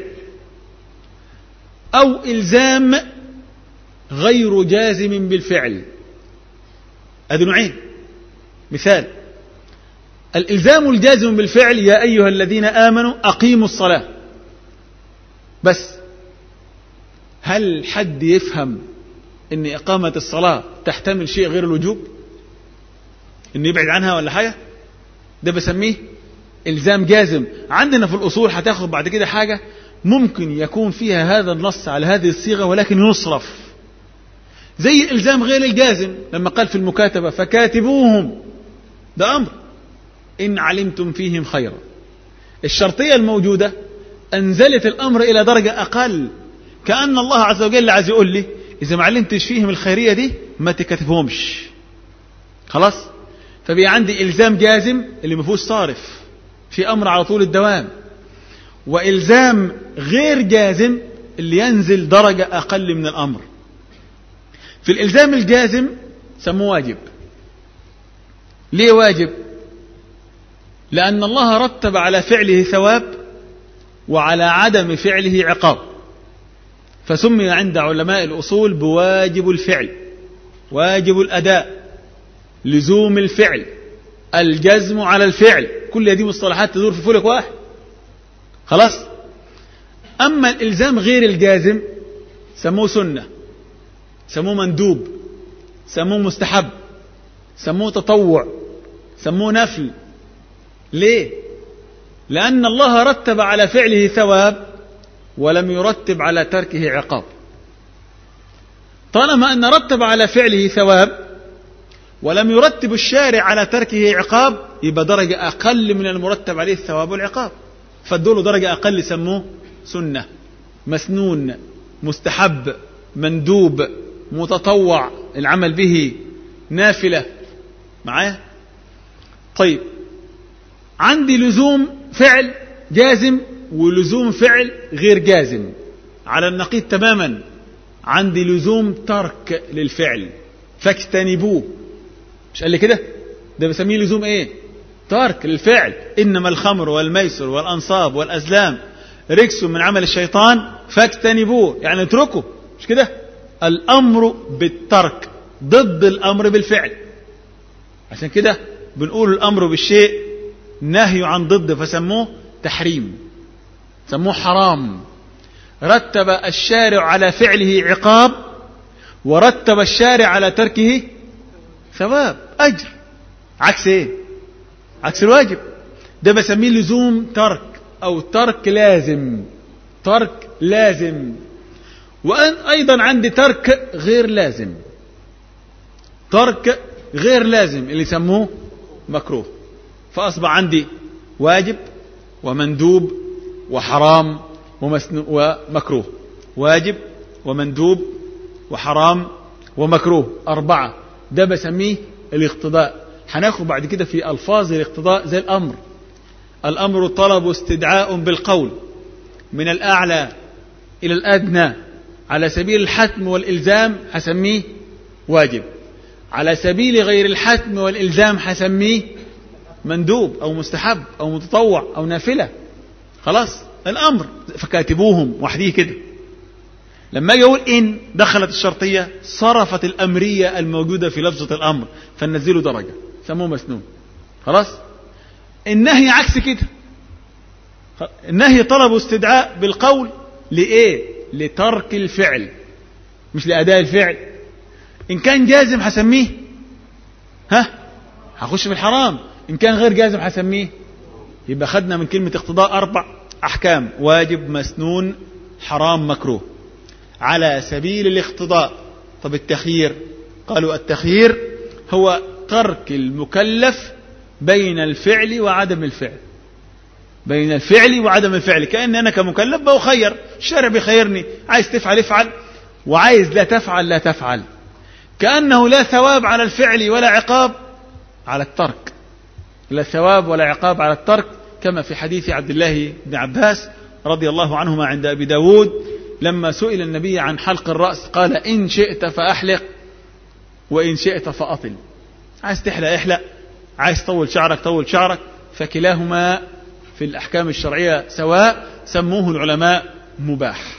أو إلزام غير جازم بالفعل هذه نوعين مثال الإلزام الجازم بالفعل يا أيها الذين آمنوا أقيموا الصلاة بس هل حد يفهم أن إقامة الصلاة تحتمل شيء غير الوجوب أن يبعد عنها ولا حاجة ده بسميه إلزام جازم عندنا في الأصول هتاخد بعد كده حاجة ممكن يكون فيها هذا النص على هذه الصيغة ولكن يصرف زي إلزام غير الجازم لما قال في المكاتبة فكاتبوهم ده أمر إن علمتم فيهم خيرا الشرطية الموجودة أنزلت الأمر إلى درجة أقل كأن الله عز وجل عايز يقول لي إذا ما علمتش فيهم الخيرية دي ما تكتبهمش خلاص فبقى عندي إلزام جازم اللي ما فيهوش صارف في أمر على طول الدوام وإلزام غير جازم اللي ينزل درجة أقل من الأمر في الإلزام الجازم سموه واجب ليه واجب لأن الله رتب على فعله ثواب وعلى عدم فعله عقاب فسمي عند علماء الأصول بواجب الفعل واجب الأداء لزوم الفعل الجزم على الفعل كل هذه مصطلحات تدور في فلك واحد خلاص أما الإلزام غير الجازم سموه سنة سموه مندوب سموه مستحب سموه تطوع سموه نفل ليه لأن الله رتب على فعله ثواب ولم يرتب على تركه عقاب طالما أن رتب على فعله ثواب ولم يرتب الشارع على تركه عقاب يبقى درجة أقل من المرتب عليه الثواب والعقاب فادوا درجة أقل سموه سنة مسنون مستحب مندوب متطوع العمل به نافلة معايا طيب عندي لزوم فعل جازم ولزوم فعل غير جازم على النقيض تماما عندي لزوم ترك للفعل فاجتنبوه مش قال لي كده ده بسميه لزوم ايه ترك للفعل انما الخمر والميسر والانصاب والازلام رجس من عمل الشيطان فاجتنبوه يعني اتركوا مش كده الامر بالترك ضد الامر بالفعل عشان كده بنقول الامر بالشيء نهي عن ضد فسموه تحريم سموه حرام رتب الشارع على فعله عقاب ورتب الشارع على تركه ثواب أجر عكس إيه؟ عكس الواجب ده بسميه لزوم ترك أو ترك لازم ترك لازم وأن أيضا عندي ترك غير لازم ترك غير لازم اللي يسموه مكروه فأصبح عندي واجب ومندوب وحرام ومكروه واجب ومندوب وحرام ومكروه أربعة ده بسميه الاقتضاء هناخد بعد كده في ألفاظ الاقتضاء زي الأمر الأمر طلب استدعاء بالقول من الأعلى إلى الأدنى على سبيل الحتم والإلزام هسميه واجب على سبيل غير الحتم والإلزام هسميه مندوب أو مستحب أو متطوع أو نافلة خلاص الأمر فكاتبوهم وحديه كده لما اجي اقول ان دخلت الشرطيه صرفت الامريه الموجوده في لفظه الامر فننزله درجه سموه مسنون خلاص النهي عكس كده النهي طلب استدعاء بالقول لايه لترك الفعل مش لاداء الفعل ان كان جازم هسميه ها هخش في الحرام ان كان غير جازم هسميه يبقى خدنا من كلمه اقتضاء اربع احكام واجب مسنون حرام مكروه على سبيل الاقتضاء طب التخيير قالوا التخيير هو ترك المكلف بين الفعل وعدم الفعل بين الفعل وعدم الفعل كأن أنا كمكلف بخير الشارع بيخيرني عايز تفعل افعل وعايز لا تفعل لا تفعل كأنه لا ثواب على الفعل ولا عقاب على الترك لا ثواب ولا عقاب على الترك كما في حديث عبد الله بن عباس رضي الله عنهما عند أبي داود لما سئل النبي عن حلق الرأس قال إن شئت فأحلق وإن شئت فأطل عايز تحلق احلق عايز تطول شعرك طول شعرك فكلاهما في الأحكام الشرعية سواء سموه العلماء مباح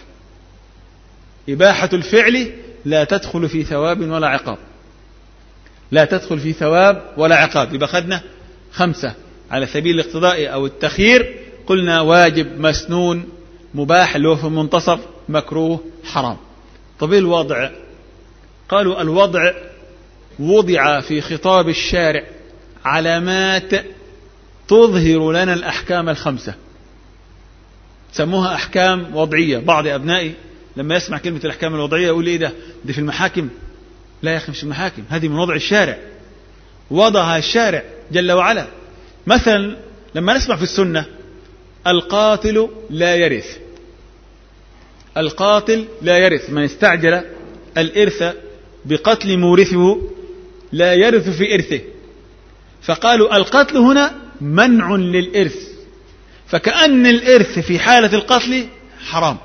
إباحة الفعل لا تدخل في ثواب ولا عقاب لا تدخل في ثواب ولا عقاب يبقى خدنا خمسة على سبيل الاقتضاء أو التخيير قلنا واجب مسنون مباح اللي هو في المنتصف مكروه حرام طب ايه الوضع قالوا الوضع وضع في خطاب الشارع علامات تظهر لنا الأحكام الخمسة سموها أحكام وضعية بعض أبنائي لما يسمع كلمة الأحكام الوضعية يقول إيه ده دي في المحاكم لا يا أخي مش المحاكم هذه من وضع الشارع وضعها الشارع جل وعلا مثلا لما نسمع في السنة القاتل لا يرث القاتل لا يرث من استعجل الإرث بقتل مورثه لا يرث في إرثه فقالوا القتل هنا منع للإرث فكأن الإرث في حالة القتل حرام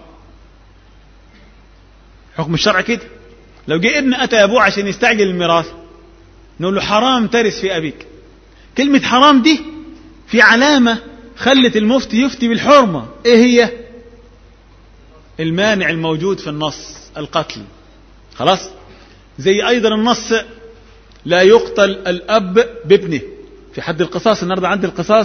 حكم الشرع كده لو جاء ابن أتى أبوه عشان يستعجل الميراث نقول له حرام ترث في أبيك كلمة حرام دي في علامة خلت المفتي يفتي بالحرمة ايه هي المانع الموجود في النص القتل خلاص زي ايضا النص لا يقتل الاب بابنه في حد القصاص النهارده عند القصاص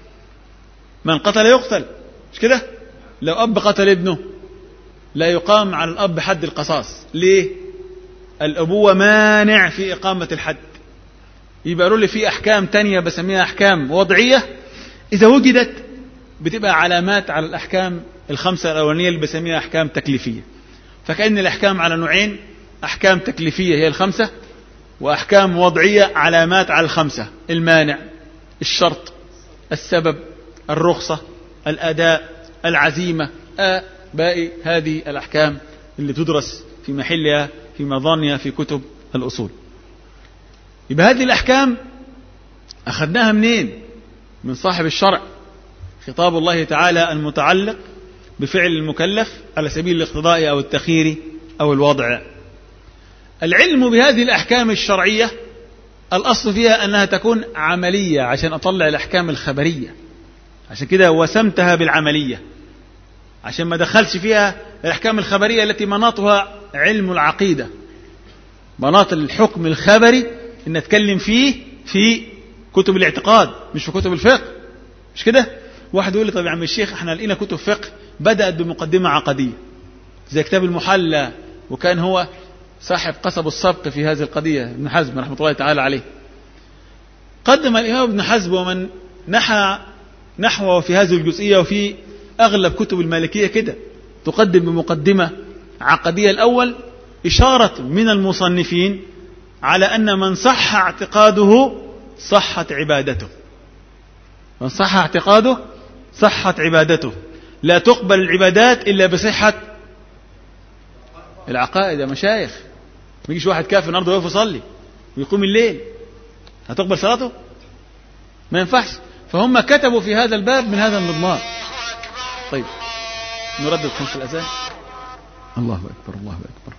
من قتل يقتل مش كده لو اب قتل ابنه لا يقام على الاب حد القصاص ليه الابوه مانع في اقامه الحد يبقى لي في احكام تانية بسميها احكام وضعيه اذا وجدت بتبقى علامات على الاحكام الخمسه الاولانيه اللي بسميها احكام تكليفيه فكأن الاحكام على نوعين احكام تكليفيه هي الخمسه واحكام وضعيه علامات على الخمسه المانع الشرط السبب الرخصه الاداء العزيمه آه باقي هذه الاحكام اللي تدرس في محلها في مظانها في كتب الاصول يبقى هذه الأحكام أخذناها منين من صاحب الشرع خطاب الله تعالى المتعلق بفعل المكلف على سبيل الاقتضاء أو التخيير أو الوضع العلم بهذه الأحكام الشرعية الأصل فيها أنها تكون عملية عشان أطلع الأحكام الخبرية عشان كده وسمتها بالعملية عشان ما دخلش فيها الأحكام الخبرية التي مناطها علم العقيدة مناط الحكم الخبري ان اتكلم فيه في كتب الاعتقاد مش في كتب الفقه مش كده واحد يقول لي طب يا عم الشيخ احنا لقينا كتب فقه بدأت بمقدمة عقدية زي كتاب المحلى وكان هو صاحب قصب السبق في هذه القضية ابن حزم رحمة الله تعالى عليه قدم الإمام ابن حزم ومن نحى نحوه في هذه الجزئية وفي أغلب كتب المالكية كده تقدم بمقدمة عقدية الأول إشارة من المصنفين على أن من صح اعتقاده صحت عبادته من صح اعتقاده صحت عبادته لا تقبل العبادات إلا بصحة العقائد يا مشايخ ما يجيش واحد كافر النهارده ويقف يصلي ويقوم الليل هتقبل صلاته؟ ما ينفعش فهم كتبوا في هذا الباب من هذا المضمار طيب نردد خمس الأذان الله أكبر الله أكبر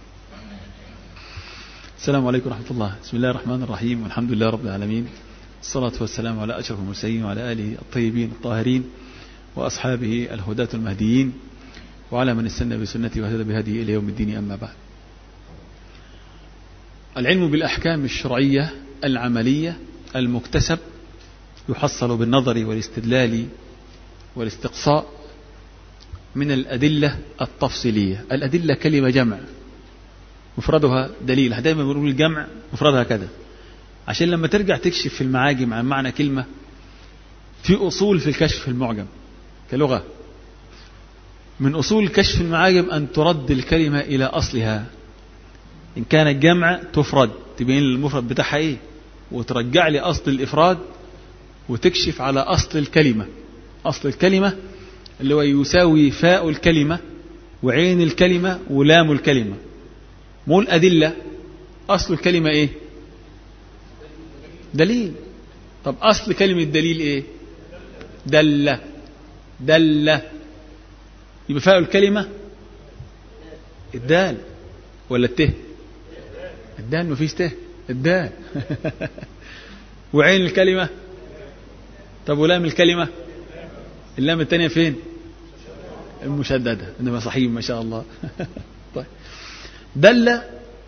السلام عليكم ورحمة الله بسم الله الرحمن الرحيم والحمد لله رب العالمين الصلاة والسلام على أشرف المرسلين وعلى آله الطيبين الطاهرين وأصحابه الهداة المهديين وعلى من استنى بسنته واهتدى بهديه إلى يوم الدين أما بعد العلم بالأحكام الشرعية العملية المكتسب يحصل بالنظر والاستدلال والاستقصاء من الأدلة التفصيلية الأدلة كلمة جمع مفردها دليل دايما بنقول الجمع مفردها كذا عشان لما ترجع تكشف في المعاجم عن معنى كلمة في أصول في الكشف المعجم كلغة من أصول كشف المعاجم أن ترد الكلمة إلى أصلها إن كان الجمع تفرد تبين المفرد بتاعها إيه وترجع لي أصل الإفراد وتكشف على أصل الكلمة أصل الكلمة اللي هو يساوي فاء الكلمة وعين الكلمة ولام الكلمة مو الأدلة أصل الكلمة إيه دليل طب أصل كلمة دليل إيه دلة دلة يبقى فاء الكلمة الدال ولا الته الدال ما فيش ته الدال وعين الكلمة طب ولام الكلمة اللام الثانية فين المشددة إنما صحيح ما شاء الله طيب دل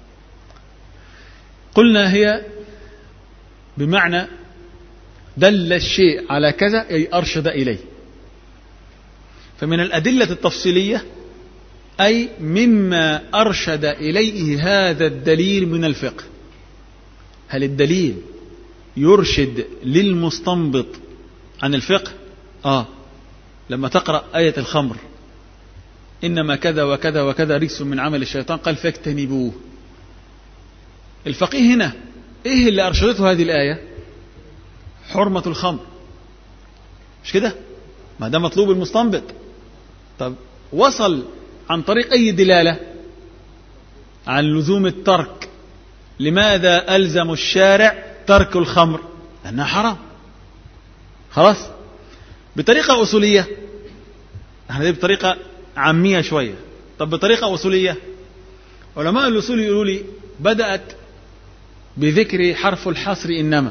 قلنا هي بمعنى دل الشيء على كذا أي أرشد إليه فمن الأدلة التفصيلية أي مما أرشد إليه هذا الدليل من الفقه هل الدليل يرشد للمستنبط عن الفقه آه لما تقرأ آية الخمر إنما كذا وكذا وكذا رجس من عمل الشيطان قال فاجتنبوه الفقيه هنا إيه اللي أرشدته هذه الآية حرمة الخمر مش كده ما ده مطلوب المستنبط طب وصل عن طريق أي دلالة عن لزوم الترك لماذا ألزم الشارع ترك الخمر لأنها حرام خلاص بطريقة أصولية احنا دي بطريقة عامية شوية طب بطريقة أصولية علماء الأصول يقولوا لي بدأت بذكر حرف الحصر إنما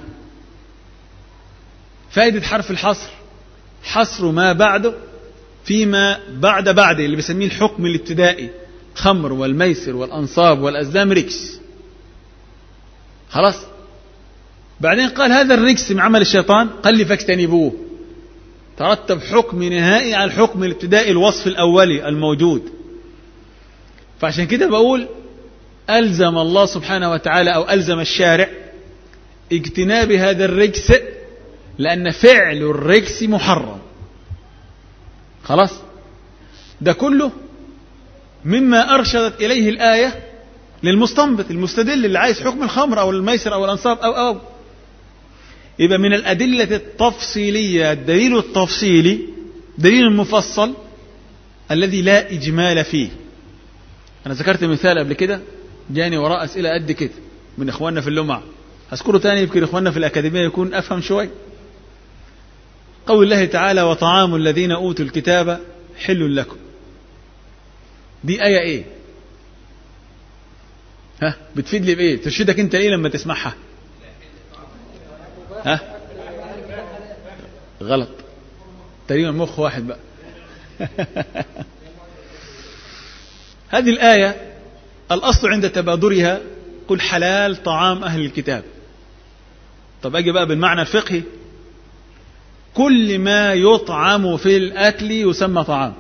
فائدة حرف الحصر حصر ما بعده فيما بعد بعد اللي بيسميه الحكم الابتدائي خمر والميسر والأنصاب والأزلام ركس خلاص بعدين قال هذا الركس من عمل الشيطان قال لي فاجتنبوه ترتب حكم نهائي على الحكم الابتدائي الوصف الأولي الموجود فعشان كده بقول ألزم الله سبحانه وتعالى أو ألزم الشارع اجتناب هذا الرجس لأن فعل الرجس محرم خلاص ده كله مما أرشدت إليه الآية للمستنبط المستدل اللي عايز حكم الخمر أو الميسر أو الأنصاب أو أو يبقى من الأدلة التفصيلية الدليل التفصيلي دليل المفصل الذي لا إجمال فيه أنا ذكرت مثال قبل كده جاني وراء أسئلة قد كده من إخواننا في اللمع أذكره تاني يمكن إخواننا في الأكاديمية يكون أفهم شوي قول الله تعالى وطعام الذين أوتوا الكتاب حل لكم دي آية إيه ها بتفيد لي بإيه ترشدك أنت إيه لما تسمعها ها غلط تقريبا مخ واحد بقى هذه الآية الأصل عند تبادرها قل حلال طعام أهل الكتاب طب أجي بقى بالمعنى الفقهي كل ما يطعم في الأكل يسمى طعام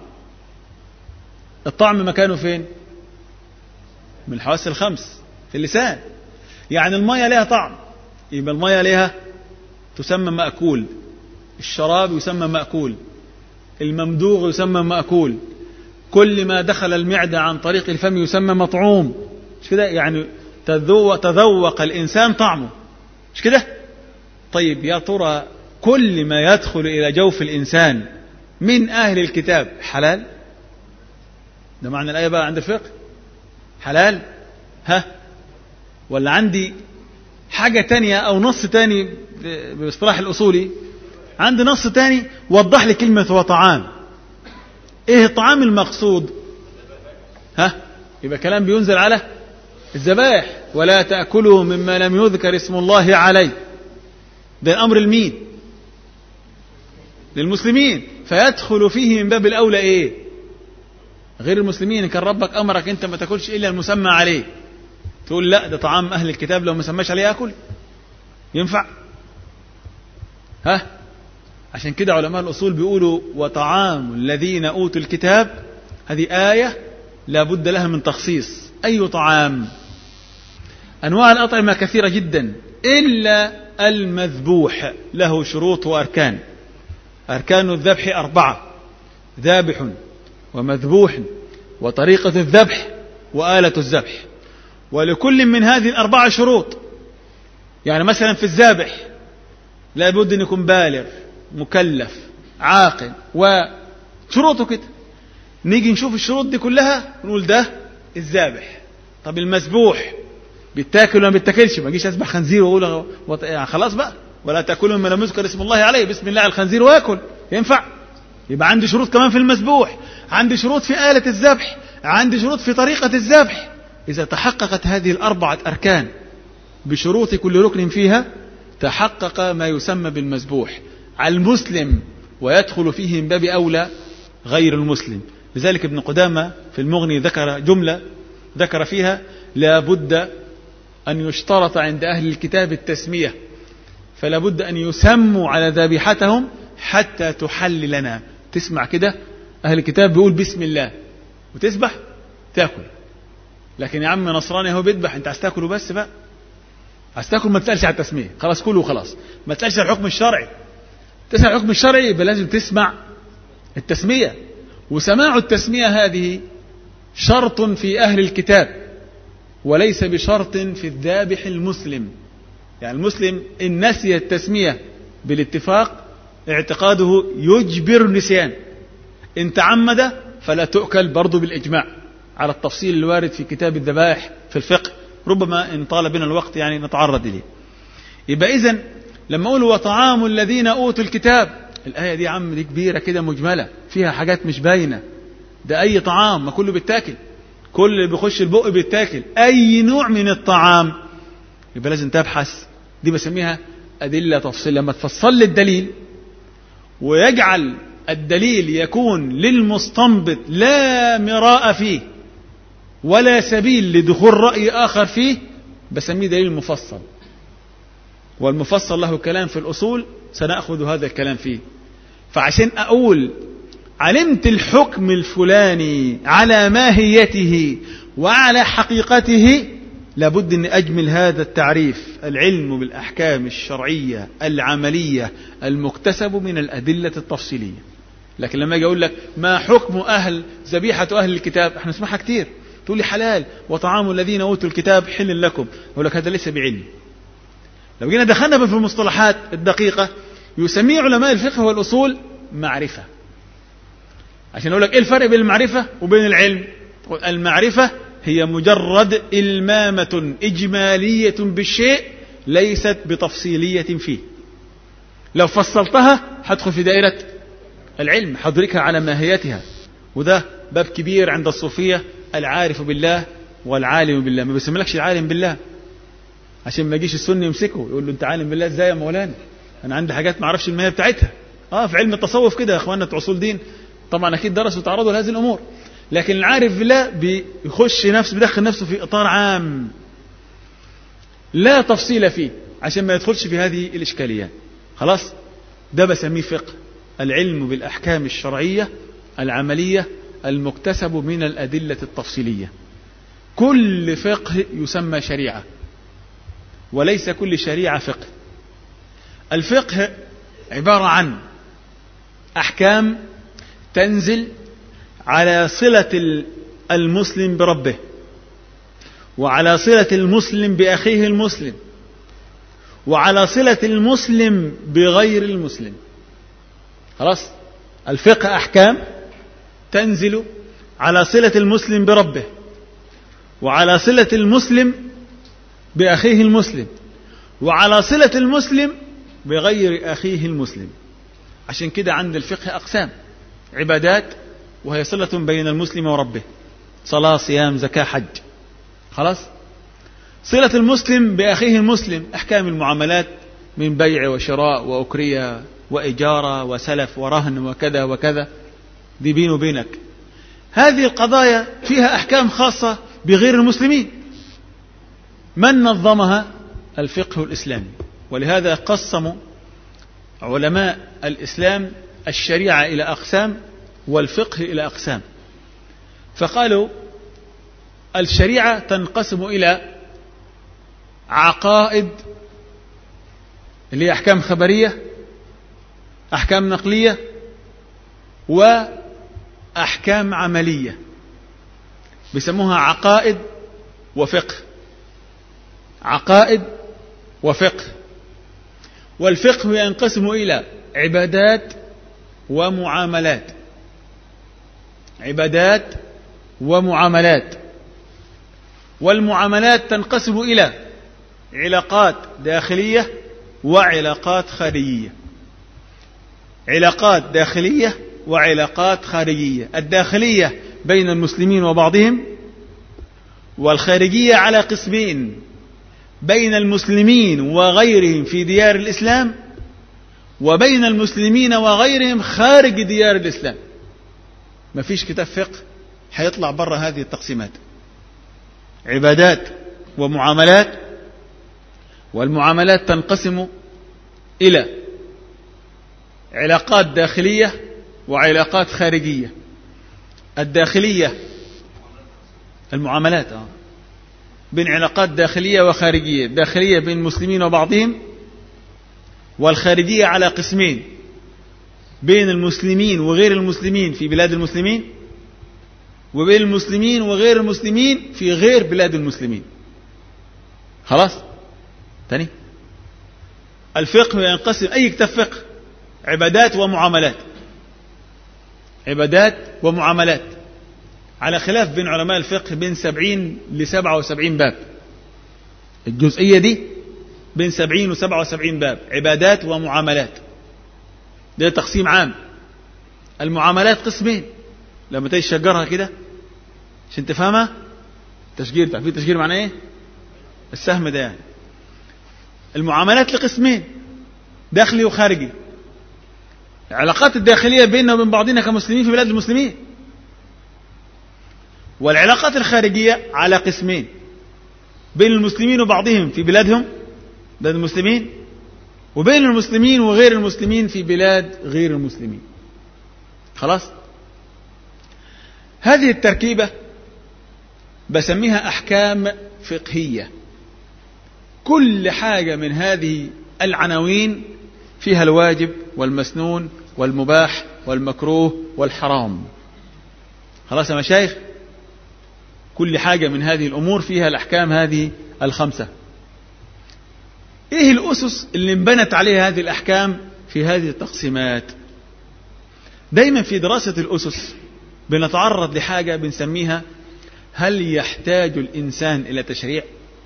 الطعم مكانه فين من الحواس الخمس في اللسان يعني المية لها طعم يبقى المية لها تسمى مأكول الشراب يسمى مأكول الممدوغ يسمى مأكول كل ما دخل المعدة عن طريق الفم يسمى مطعوم مش كده يعني تذوق, تذوق الإنسان طعمه مش كده طيب يا ترى كل ما يدخل إلى جوف الإنسان من أهل الكتاب حلال ده معنى الآية بقى عند الفقه حلال ها ولا عندي حاجة تانية أو نص تاني باصطلاح الأصولي عندي نص تاني وضح لي كلمة وطعام إيه الطعام المقصود ها يبقى كلام بينزل على الذبائح ولا تأكلوا مما لم يذكر اسم الله عليه ده الأمر المين للمسلمين فيدخل فيه من باب الأولى إيه غير المسلمين كان ربك أمرك أنت ما تاكلش إلا المسمى عليه تقول لا ده طعام أهل الكتاب لو ما سماش عليه أكل ينفع ها عشان كده علماء الأصول بيقولوا وطعام الذين أوتوا الكتاب هذه آية لا بد لها من تخصيص أي طعام أنواع الأطعمة كثيرة جدا إلا المذبوح له شروط وأركان أركان الذبح أربعة ذابح ومذبوح وطريقة الذبح وآلة الذبح ولكل من هذه الأربعة شروط يعني مثلا في الذابح لابد أن يكون بالغ مكلف عاقل وشروطه كده نيجي نشوف الشروط دي كلها ونقول ده الذابح طب المذبوح بيتاكل ولا ما بيتاكلش ما اجيش اذبح خنزير واقول يعني خلاص بقى ولا تاكلوا مما لم يذكر اسم الله عليه بسم الله على الخنزير واكل ينفع يبقى عندي شروط كمان في المذبوح عندي شروط في آلة الذبح عندي شروط في طريقة الذبح إذا تحققت هذه الأربعة أركان بشروط كل ركن فيها تحقق ما يسمى بالمذبوح على المسلم ويدخل فيه من باب أولى غير المسلم لذلك ابن قدامة في المغني ذكر جملة ذكر فيها لا بد أن يشترط عند أهل الكتاب التسمية فلا بد أن يسموا على ذبيحتهم حتى تحل لنا تسمع كده أهل الكتاب بيقول بسم الله وتسبح تاكل لكن يا عم نصراني هو بيذبح انت عايز تاكله بس بقى عايز تاكل ما تسالش على التسميه خلاص كله وخلاص ما تسالش على الحكم الشرعي تسال الحكم الشرعي يبقى لازم تسمع التسميه وسماع التسمية هذه شرط في أهل الكتاب وليس بشرط في الذابح المسلم يعني المسلم إن نسي التسمية بالاتفاق اعتقاده يجبر نسيان إن تعمد فلا تؤكل برضو بالإجماع على التفصيل الوارد في كتاب الذبائح في الفقه ربما إن طال بنا الوقت يعني نتعرض إليه يبقى إذن لما أقول وطعام الذين أوتوا الكتاب الآية دي عم دي كبيرة كده مجملة فيها حاجات مش باينة ده أي طعام ما كله بيتاكل كل اللي بيخش البق بيتاكل أي نوع من الطعام يبقى لازم تبحث دي بسميها أدلة تفصيل لما تفصل لي الدليل ويجعل الدليل يكون للمستنبط لا مراء فيه ولا سبيل لدخول رأي آخر فيه بسميه دليل مفصل والمفصل له كلام في الأصول سنأخذ هذا الكلام فيه فعشان أقول علمت الحكم الفلاني على ماهيته وعلى حقيقته لابد أن أجمل هذا التعريف العلم بالأحكام الشرعية العملية المكتسب من الأدلة التفصيلية لكن لما أجي أقول لك ما حكم أهل ذبيحة أهل الكتاب احنا نسمعها كتير تقول لي حلال وطعام الذين أوتوا الكتاب حل لكم أقول لك هذا ليس بعلم لو جينا دخلنا في المصطلحات الدقيقة يسميه علماء الفقه والأصول معرفة عشان أقول لك إيه الفرق بين المعرفة وبين العلم المعرفة هي مجرد إلمامة إجمالية بالشيء ليست بتفصيلية فيه لو فصلتها هدخل في دائرة العلم حضركها على ماهيتها وده باب كبير عند الصوفية العارف بالله والعالم بالله ما بيسملكش العالم بالله عشان ما يجيش السني يمسكه يقول له انت عالم بالله ازاي يا مولانا انا عندي حاجات ما اعرفش الماهيه بتاعتها اه في علم التصوف كده يا اخواننا بتوع اصول دين طبعا اكيد درسوا وتعرضوا لهذه الامور لكن العارف بالله بيخش نفسه بيدخل نفسه في اطار عام لا تفصيل فيه عشان ما يدخلش في هذه الاشكاليات خلاص ده بسميه فقه العلم بالاحكام الشرعيه العمليه المكتسب من الادله التفصيليه كل فقه يسمى شريعه وليس كل شريعه فقه الفقه عباره عن احكام تنزل على صلة المسلم بربه وعلى صلة المسلم بأخيه المسلم وعلى صلة المسلم بغير المسلم خلاص الفقه أحكام تنزل على صلة المسلم بربه وعلى صلة المسلم بأخيه المسلم وعلى صلة المسلم بغير أخيه المسلم عشان كده عند الفقه أقسام عبادات وهي صلة بين المسلم وربه صلاة صيام زكاة حج خلاص صلة المسلم بأخيه المسلم أحكام المعاملات من بيع وشراء وأكرية وإجارة وسلف ورهن وكذا وكذا دي بيني وبينك هذه القضايا فيها أحكام خاصة بغير المسلمين من نظمها الفقه الإسلامي ولهذا قسموا علماء الإسلام الشريعة إلى أقسام والفقه إلى أقسام فقالوا الشريعة تنقسم إلى عقائد اللي هي أحكام خبرية أحكام نقلية وأحكام عملية بيسموها عقائد وفقه عقائد وفقه والفقه ينقسم إلى عبادات ومعاملات عبادات ومعاملات والمعاملات تنقسم إلى علاقات داخلية وعلاقات خارجية علاقات داخلية وعلاقات خارجية الداخلية بين المسلمين وبعضهم والخارجية على قسمين بين المسلمين وغيرهم في ديار الإسلام وبين المسلمين وغيرهم خارج ديار الإسلام ما فيش كتاب فقه هيطلع بره هذه التقسيمات عبادات ومعاملات والمعاملات تنقسم إلى علاقات داخلية وعلاقات خارجية الداخلية المعاملات آه. بين علاقات داخلية وخارجية داخلية بين المسلمين وبعضهم والخارجية على قسمين بين المسلمين وغير المسلمين في بلاد المسلمين وبين المسلمين وغير المسلمين في غير بلاد المسلمين خلاص تاني الفقه ينقسم أي كتاب فقه عبادات ومعاملات عبادات ومعاملات على خلاف بين علماء الفقه بين سبعين لسبعة وسبعين باب الجزئية دي بين سبعين وسبعة وسبعين باب عبادات ومعاملات ده تقسيم عام المعاملات قسمين لما تيجي تشجرها كده عشان تفهمها تشجير تعرفين التشجير معناه ايه السهم ده يعني المعاملات لقسمين داخلي وخارجي العلاقات الداخلية بيننا وبين بعضنا كمسلمين في بلاد المسلمين والعلاقات الخارجية على قسمين بين المسلمين وبعضهم في بلادهم بلاد المسلمين وبين المسلمين وغير المسلمين في بلاد غير المسلمين خلاص هذه التركيبة بسميها أحكام فقهية كل حاجة من هذه العناوين فيها الواجب والمسنون والمباح والمكروه والحرام خلاص يا مشايخ كل حاجة من هذه الأمور فيها الأحكام هذه الخمسة إيه الأسس اللي انبنت عليها هذه الأحكام في هذه التقسيمات دايما في دراسة الأسس بنتعرض لحاجة بنسميها هل يحتاج الإنسان إلى تشريع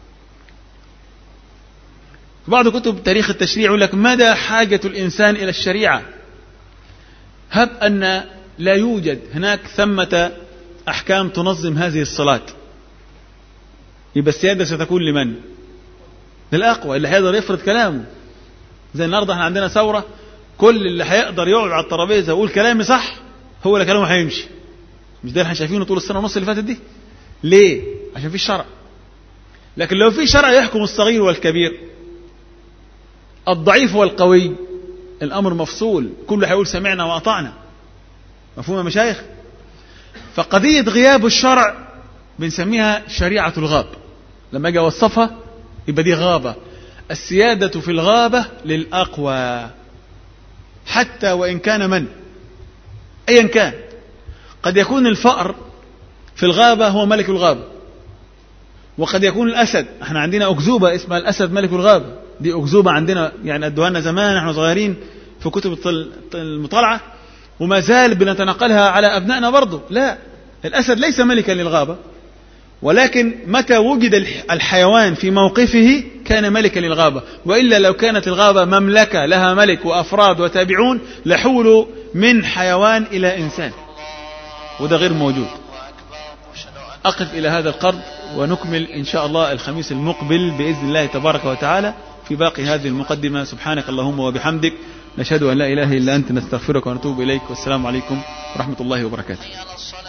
في بعض كتب تاريخ التشريع يقول لك مدى حاجة الإنسان إلى الشريعة هب أن لا يوجد هناك ثمة أحكام تنظم هذه الصلاة يبقى السيادة ستكون لمن؟ للأقوى اللي هيقدر يفرض كلامه زي النهارده احنا عندنا ثورة كل اللي هيقدر يقعد على الترابيزة ويقول كلامي صح هو اللي كلامه هيمشي مش ده اللي احنا شايفينه طول السنة ونص اللي فاتت دي ليه؟ عشان في شرع لكن لو في شرع يحكم الصغير والكبير الضعيف والقوي الأمر مفصول كله هيقول سمعنا وأطعنا مفهوم يا مشايخ فقضية غياب الشرع بنسميها شريعة الغاب لما أجي أوصفها يبقى دي غابة السيادة في الغابة للأقوى حتى وإن كان من أيا كان قد يكون الفأر في الغابة هو ملك الغابة وقد يكون الأسد احنا عندنا أكذوبة اسمها الأسد ملك الغابة دي أكذوبة عندنا يعني أدوها لنا زمان احنا صغيرين في كتب المطالعة وما زال بنتنقلها على أبنائنا برضه لا الأسد ليس ملكا للغابة ولكن متى وجد الحيوان في موقفه كان ملكا للغابة وإلا لو كانت الغابة مملكة لها ملك وأفراد وتابعون لحولوا من حيوان إلى إنسان وده غير موجود أقف إلى هذا القرض ونكمل إن شاء الله الخميس المقبل بإذن الله تبارك وتعالى في باقي هذه المقدمة سبحانك اللهم وبحمدك نشهد أن لا إله إلا أنت نستغفرك ونتوب إليك والسلام عليكم ورحمة الله وبركاته